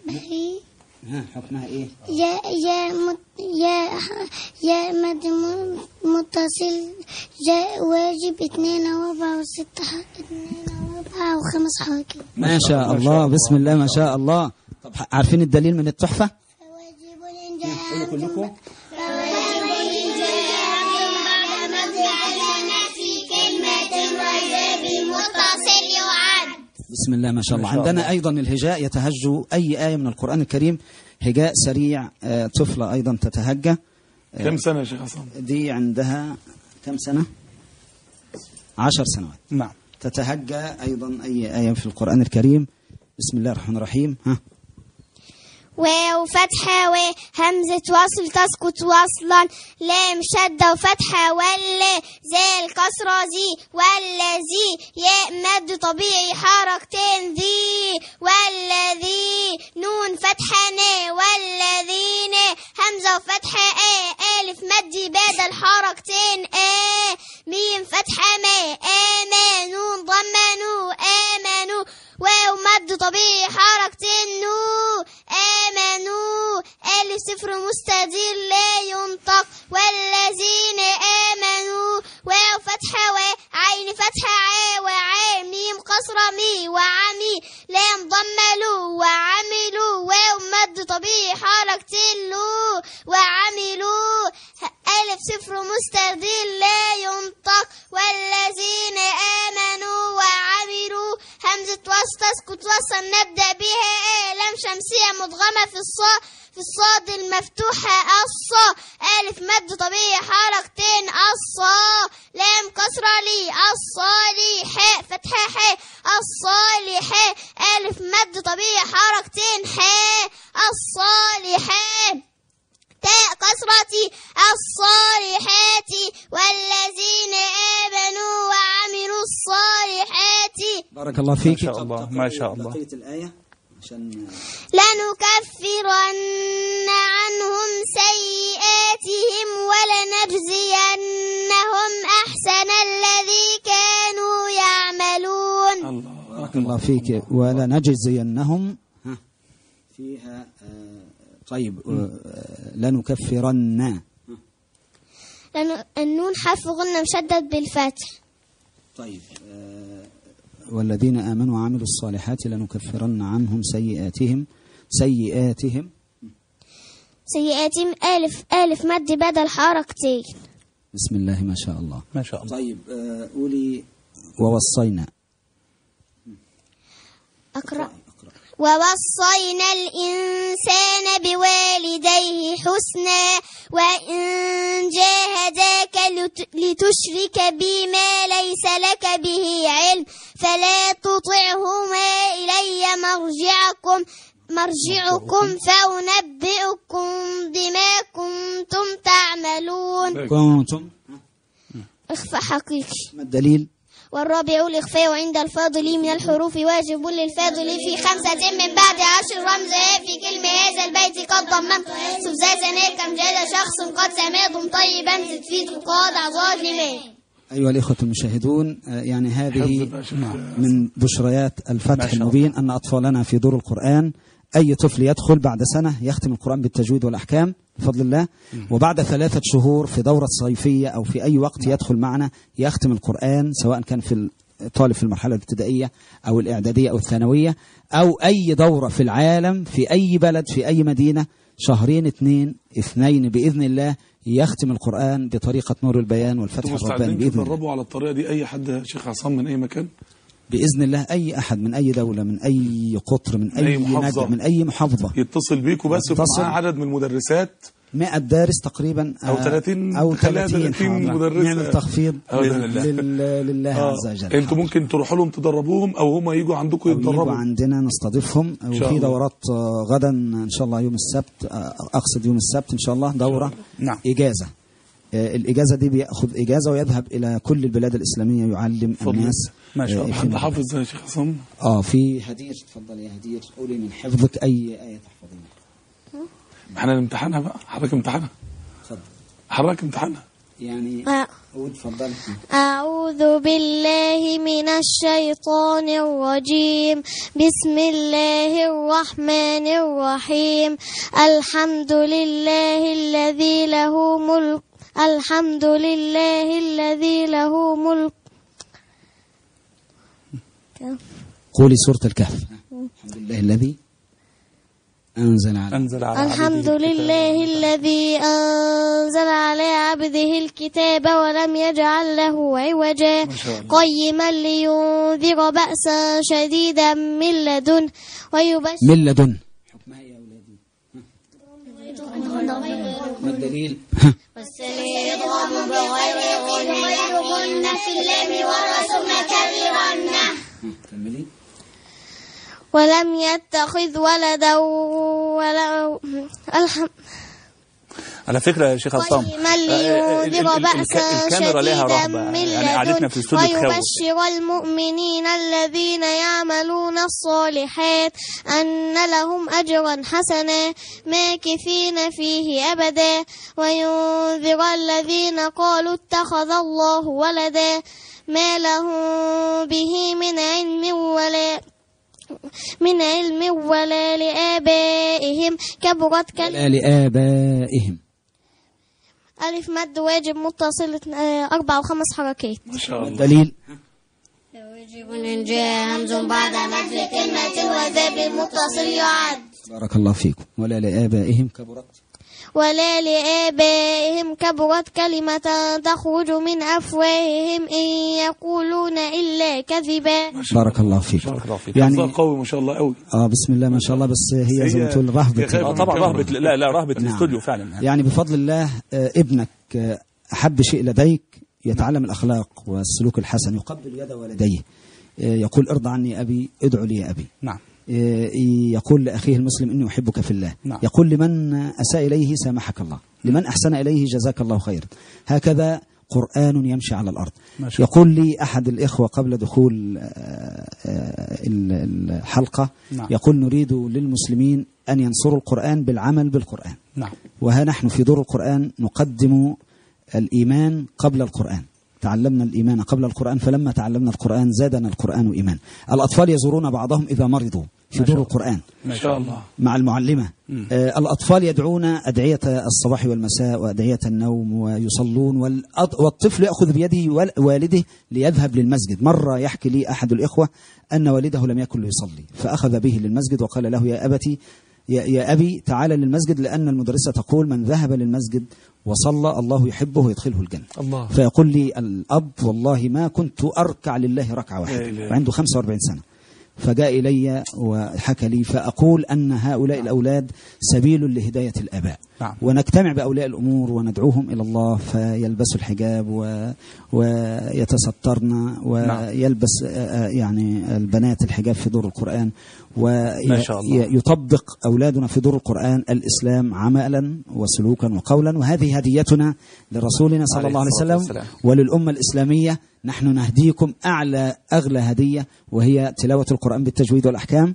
ها حكمها إيه يا يا مت يا يا مد م- متصل جاء واجب اثنين واربعة وستة ح- اثنين واربعة وخمس حركات ما شاء الله بسم الله ما شاء الله طب عارفين الدليل من التحفة فواجب إن جاء كلكم فواجب إن جاء بعد مبدأ في كلمة واجب متصل يعد بسم الله ما شاء الله ما شاء عندنا الله. أيضا الهجاء يتهج أي آية من القرآن الكريم هجاء سريع آه، طفلة أيضا تتهجى كم سنه يا شيخ حسن دي عندها كم سنة عشر سنوات نعم تتهجى أيضا أي آية في القرآن الكريم بسم الله الرحمن الرحيم ها واو فتحة وهمزة وصل تسكت وصلا لام شدة وفتحة ولا زي الكسرة زي ولا زي ياء مد طبيعي حركتين ذي والذي نون فتحة نا والذين همزة وفتحة آ ألف مد بدل حركتين آ ميم فتحة ما آمنوا ضمنوا آمنوا واو مد طبيعي حركتين نو آمنوا ألف صفر مستدير لا ينطق والذين آمنوا واو فتحة و عين فتحة عا وعا ميم قصرة مي وعمي لام ضملوا وعملوا واو مد طبيعي حركتين لو وعملوا ألف صفر مستدير لا ينطق والذين آمنوا وعملوا همزة وسط تسكت وصل نبدأ بها آه لام شمسية مدغمة في الصاد في الصاد المفتوحة الصا ألف مد طبيعي حركتين الصا لام كسرة لي الصالح حاء فتحة حاء الصالح ألف مد طبيعي حركتين حاء الصالحات تاء كسرة الصالحات والذين آمنوا وعملوا الصالحات بارك الله فيك ما شاء الله ما شاء الله بقية الآية عشان لنكفرن عنهم سيئاتهم ولنجزينهم أحسن الذي كانوا يعملون بارك الله فيك ولنجزينهم ها، فيها آه، طيب آه، لنكفرن لأن النون حرف غنة مشدد بالفتح طيب آه، والذين آمنوا وعملوا الصالحات لنكفرن عنهم سيئاتهم سيئاتهم سيئاتهم ألف ألف مد بدل حركتين بسم الله ما شاء الله ما شاء الله طيب آه، قولي ووصينا أقرأ ووصينا الإنسان بوالديه حسنا وإن جاهداك لت- لتشرك بي ما ليس لك به علم فلا تطعهما إلي مرجعكم مرجعكم فأنبئكم بما كنتم تعملون كنتم إخفاء حقيقي ما الدليل والرابع الإخفاء عند الفاضل من الحروف واجب للفاضل في خمسة من بعد عشر رمز في كلمة هذا البيت قد ضمنت سوزازنا كم جاد شخص قد سمعتم طيبا زد في تقاضع ظالما أيها الإخوة المشاهدون آه، يعني هذه حفظ بقى شيخ. من بشريات ما الفتح شاء الله. المبين أن أطفالنا في دور القرآن أي طفل يدخل بعد سنة يختم القرآن بالتجويد والأحكام بفضل الله وبعد ثلاثة شهور في دورة صيفية أو في أي وقت يدخل معنا يختم القرآن سواء كان في طالب في المرحلة الابتدائية أو الإعدادية أو الثانوية أو أي دورة في العالم في أي بلد في أي مدينة شهرين اثنين اثنين بإذن الله يختم القرآن بطريقة نور البيان والفتح انتوا الرباني مستعدين بإذن الله تدربوا على الطريقه دي اي حد يا شيخ عصام من اي مكان باذن الله اي احد من اي دوله من اي قطر من اي, أي محافظة. نجع من اي محافظه يتصل بيكوا بس يكون يتصل. معاه عدد من المدرسات 100 دارس تقريبا أو آه، 30 او خليها 30 30 حاضر. مدرسة. نعمل تخفيض أو ده لل- لله. لل- لله آه. عز وجل انتوا حاضر. ممكن تروحوا لهم تدربوهم او هم يجوا عندكم أو يجوا يتدربوا عندنا نستضيفهم شاء وفي الله. دورات آه، غدا ان شاء الله يوم السبت آه، اقصد يوم السبت ان شاء الله دوره نعم. اجازه آه، الاجازه دي بياخذ اجازه ويذهب الى كل البلاد الاسلاميه يعلم اتفضل. الناس ما شاء آه، الله. في حد مدارس. حافظ زي يا شيخ عصام اه في هدير تفضل يا هدير قولي من حفظك اي ايه تحفظينها احنا نمتحنها بقى حضرتك امتحنها اتفضل حضرتك امتحنها يعني آه. قول اتفضل أعوذ بالله من الشيطان الرجيم بسم الله الرحمن الرحيم الحمد لله الذي له ملك الحمد لله الذي له ملك قولي سورة الكهف الحمد لله الذي أنزل على أنزل على الحمد عبده الكتاب. لله الذي أنزل على عبده الكتاب ولم يجعل له عوجا شاء الله. قيما لينذر بأسا شديدا من لدن ويبشر من لدن حكمها يا أولادي ما الدليل والسيضغم بغير غيرهن في اللام والرسول كبرن كملي ولم يتخذ ولدا ولا الحمد على فكرة يا شيخ عصام قيما آه، ال- ال- لينذر ال- بأسا الك- الكاميرا ليها شديدا رهبة من يعني قعدتنا في الاستوديو تخوف ويبشر المؤمنين الذين يعملون الصالحات أن لهم أجرا حسنا ماكثين فيه أبدا وينذر الذين قالوا اتخذ الله ولدا ما لهم به من علم ولا من علم ولا لآبائهم كبرت كلمة لا لآبائهم ألف مد واجب متصل آه، أربع وخمس حركات ما شاء الله دليل واجب إن جاء همز بعد مد كلمة وذاب المتصل يعد بارك الله فيكم ولا لآبائهم كبرت ولا لآبائهم كبرت كلمة تخرج من أفواههم إن يقولون إلا كذبا بارك الله فيكم بارك الله فيك يعني يعني قوي ما شاء الله قوي اه بسم الله ما شاء الله بس هي زي ما هي- تقول هي رهبة خايفة اه طبعا من رهبة الكاميرا. لا لا رهبة نعم. الاستوديو فعلا يعني بفضل الله آه، ابنك آه، أحب شيء لديك يتعلم الأخلاق والسلوك الحسن يقبل يد والديه آه، يقول ارضى عني يا أبي ادعو لي يا أبي نعم آه، يقول لأخيه المسلم إني أحبك في الله نعم. يقول لمن أساء إليه سامحك الله لمن أحسن إليه جزاك الله خيرا هكذا قرآن يمشي على الأرض ما شاء يقول لي أحد الإخوة قبل دخول آه، آه، ال- الحلقة نعم. يقول نريد للمسلمين أن ينصروا القرآن بالعمل بالقرآن نعم وها نحن في دور القرآن نقدم الإيمان قبل القرآن تعلمنا الإيمان قبل القرآن فلما تعلمنا القرآن زادنا القرآن إيمان الأطفال يزورون بعضهم إذا مرضوا في ما شاء دور الله. القرآن ما شاء الله مع المعلمة مم. آه الأطفال يدعون أدعية الصباح والمساء وأدعية النوم ويصلون والأط- والطفل يأخذ بيده وال- والده ليذهب للمسجد مرة يحكي لي أحد الإخوة أن والده لم يكن ليصلي فأخذ به للمسجد وقال له يا أبتي يا, يا أبي تعال للمسجد لأن المدرسة تقول من ذهب للمسجد وصلى الله يحبه ويدخله الجنة الله فيقول لي الأب والله ما كنت أركع لله ركعة لا واحدة إله. وعنده 45 سنة فجاء إلي وحكى لي فأقول أن هؤلاء الأولاد سبيل لهداية الآباء نعم. ونجتمع بأولياء الأمور وندعوهم إلى الله فيلبسوا الحجاب و... ويتسترن ويلبس آه، آه، يعني البنات الحجاب في دور القرآن ما شاء الله. ويطبق أولادنا في دور القرآن الإسلام عملا وسلوكا وقولا وهذه هديتنا لرسولنا صلى عليه الله عليه الصلاة وسلم والسلام. وللأمة الإسلامية نحن نهديكم أعلى أغلى هدية وهي تلاوة القرآن بالتجويد والأحكام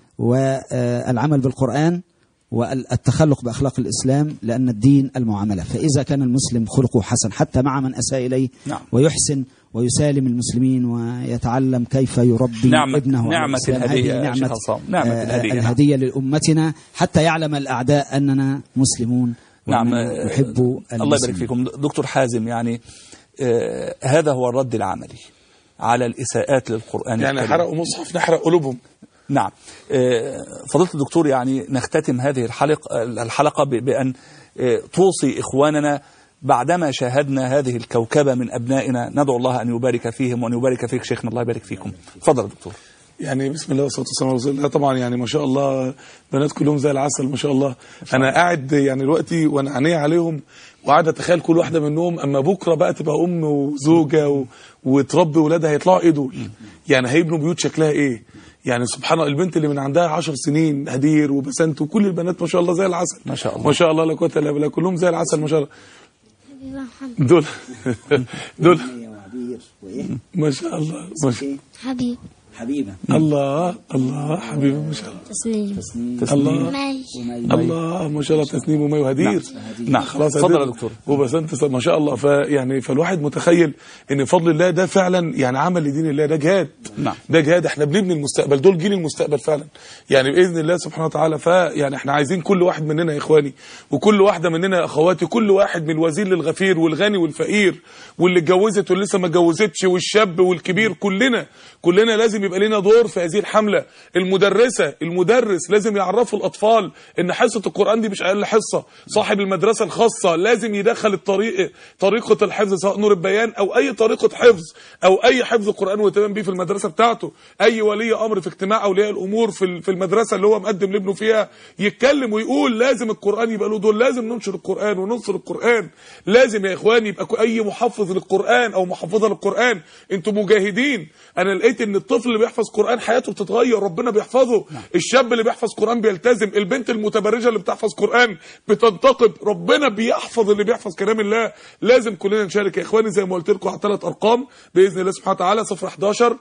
والعمل بالقرآن والتخلق بأخلاق الإسلام لأن الدين المعاملة فإذا كان المسلم خلقه حسن حتى مع من أساء إليه نعم. ويحسن ويسالم المسلمين ويتعلم كيف يربي نعمة- ابنه على نعمة الإسلام. الهدية هذه يا شيخ نعمة عصام. نعمة آه، الهدية، نعم. الهدية لأمتنا حتى يعلم الأعداء أننا مسلمون نعم وأننا نحب الله يبارك المسلمين. فيكم دكتور حازم يعني آه هذا هو الرد العملي على الإساءات للقرآن يعني الكريم. حرقوا مصحف نحرق قلوبهم نعم آه، فضيلة الدكتور يعني نختتم هذه الحلقة الحلقة ب- بأن آه، توصي إخواننا بعدما شاهدنا هذه الكوكبة من أبنائنا ندعو الله أن يبارك فيهم وأن يبارك فيك شيخنا الله يبارك فيكم تفضل يا دكتور يعني بسم الله والصلاه والسلام على رسول الله طبعا يعني ما شاء الله بنات كلهم زي العسل ما شاء الله انا قاعد يعني دلوقتي وانا عينيا عليهم وقاعد اتخيل كل واحده منهم اما بكره بقى تبقى ام وزوجه و... وتربي ولادها هيطلعوا ايه دول يعني هيبنوا بيوت شكلها ايه يعني سبحان الله البنت اللي من عندها 10 سنين هدير وبسنت وكل البنات ما شاء الله زي العسل ما شاء الله. ما شاء الله لا قوه الا بالله كلهم زي العسل ما شاء الله دول دول ما شاء الله ما شاء حبيب حبيبة الله الله حبيبي ما شاء الله تسليم الله ماشي الله ما شاء الله تسنيم ومي وهدير نعم. خلاص اتفضل هدير. يا دكتور. وبسنت ما شاء الله فيعني فالواحد متخيل ان فضل الله ده فعلا يعني عمل لدين الله ده جهاد نعم. ده جهاد احنا بنبني المستقبل دول جيل المستقبل فعلا يعني باذن الله سبحانه وتعالى فيعني احنا عايزين كل واحد مننا يا اخواني وكل واحده مننا يا اخواتي كل واحد من الوزير للغفير والغني والفقير واللي اتجوزت واللي لسه ما اتجوزتش والشاب والكبير كلنا كلنا لازم يبقى لنا دور في هذه الحمله المدرسه المدرس لازم يعرفوا الاطفال ان حصه القران دي مش اقل حصه صاحب المدرسه الخاصه لازم يدخل الطريق طريقه الحفظ سواء نور البيان او اي طريقه حفظ او اي حفظ قران واهتمام بيه في المدرسه بتاعته اي ولي امر في اجتماع اولياء الامور في ال- في المدرسه اللي هو مقدم لابنه فيها يتكلم ويقول لازم القران يبقى له دور لازم ننشر القران وننصر القران لازم يا اخواني يبقى كو- اي محفظ للقران او محفظه للقران انتوا مجاهدين انا لقيت ان الطفل اللي بيحفظ قران حياته بتتغير ربنا بيحفظه الشاب اللي بيحفظ قران بيلتزم البنت المتبرجه اللي بتحفظ قران بتنتقب ربنا بيحفظ اللي بيحفظ كلام الله لازم كلنا نشارك يا اخواني زي ما قلت لكم على ثلاث ارقام باذن الله سبحانه وتعالى 011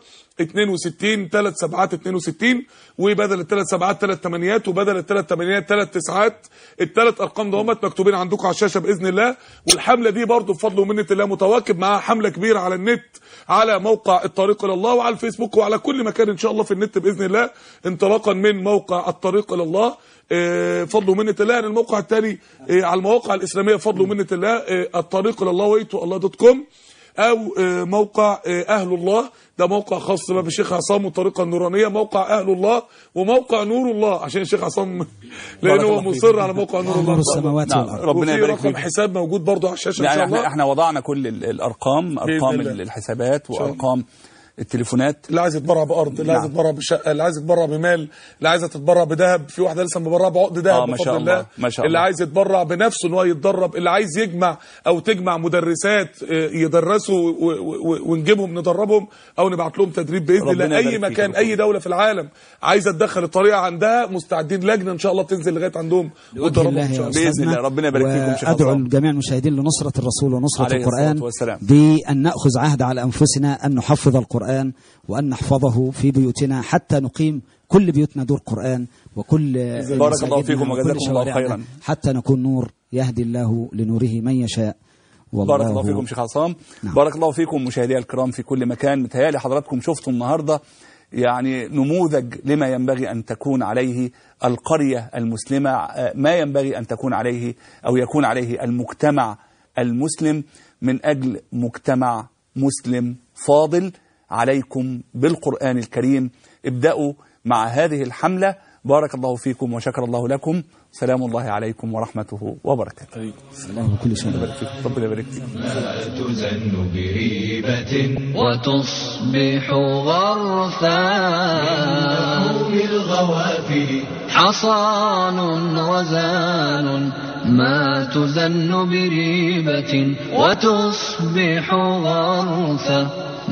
62 3 سبعات 62 وبدل الثلاث سبعات ثلاث ثمانيات وبدل الثلاث ثمانيات ثلاث تسعات الثلاث ارقام دهمت مكتوبين عندكم على الشاشه باذن الله والحمله دي برضو بفضل ومنه الله متواكب معاها حمله كبيره على النت على موقع الطريق الى الله وعلى الفيسبوك وعلى كل مكان ان شاء الله في النت باذن الله انطلاقا من موقع الطريق الى الله آه، فضل ومنه الله يعني الموقع الثاني آه، على المواقع الاسلاميه فضل ومنه الله آه، الطريق الى الله ويتو الله دوت كوم او آه، موقع آه، اهل الله ده موقع خاص بقى بالشيخ عصام والطريقه النورانيه موقع اهل الله وموقع نور الله عشان الشيخ عصام لان بارك هو الله فيك. مصر على موقع نور الله نور السماوات نعم. والأرض ربنا وفي يبارك رقم فيك. حساب موجود برضو على الشاشه ان يعني شاء احنا الله احنا وضعنا كل ال- الارقام ارقام الله. الحسابات شاء الله. وارقام التليفونات اللي عايز يتبرع بارض اللي عايز نعم. يتبرع بشقه اللي عايز يتبرع بمال اللي عايزه تتبرع بذهب في واحده لسه مبرعه بعقد ذهب آه، ما بفضل شاء الله، الله ما شاء اللي الله. عايز يتبرع بنفسه ان هو يتدرب اللي عايز يجمع او تجمع مدرسات آه، يدرسوا و- و- و- ونجيبهم ندربهم او نبعت لهم تدريب باذن ربنا الله اي يبارك فيك مكان يا دكتور. اي دوله في العالم عايزه تدخل الطريقه عندها مستعدين لجنه ان شاء الله بتنزل لغايه عندهم بوجه وتدربهم الله ان شاء يا الله بإذن أستاذنا الله. ربنا يبارك فيكم شيخ وأدعو عصام. الجميع المشاهدين لنصرة الرسول ونصرة عليه القرآن الصلاة والسلام. بأن نأخذ عهد على أنفسنا أن نحفظ القرآن وأن نحفظه في بيوتنا حتى نقيم كل بيوتنا دور قرآن وكل بارك الله مساجدنا فيكم وكل وجزاكم الله شوارعنا خيرا. حتى نكون نور يهدي الله لنوره من يشاء والله بارك الله فيكم شيخ عصام نعم. بارك الله فيكم مشاهدي الكرام في كل مكان متهيألي حضراتكم شفتوا النهارده يعني نموذج لما ينبغي أن تكون عليه القرية المسلمة آه، ما ينبغي أن تكون عليه أو يكون عليه المجتمع المسلم من أجل مجتمع مسلم فاضل عليكم بالقرآن الكريم ابدأوا مع هذه الحملة بارك الله فيكم وشكر الله لكم سلام الله عليكم ورحمته وبركاته الله بكل شيء ربنا يبارك فيكم لا تزن بريبة وتصبح غرثا نوم الغوافل حصان وزان ما تزن بريبة وتصبح غرثا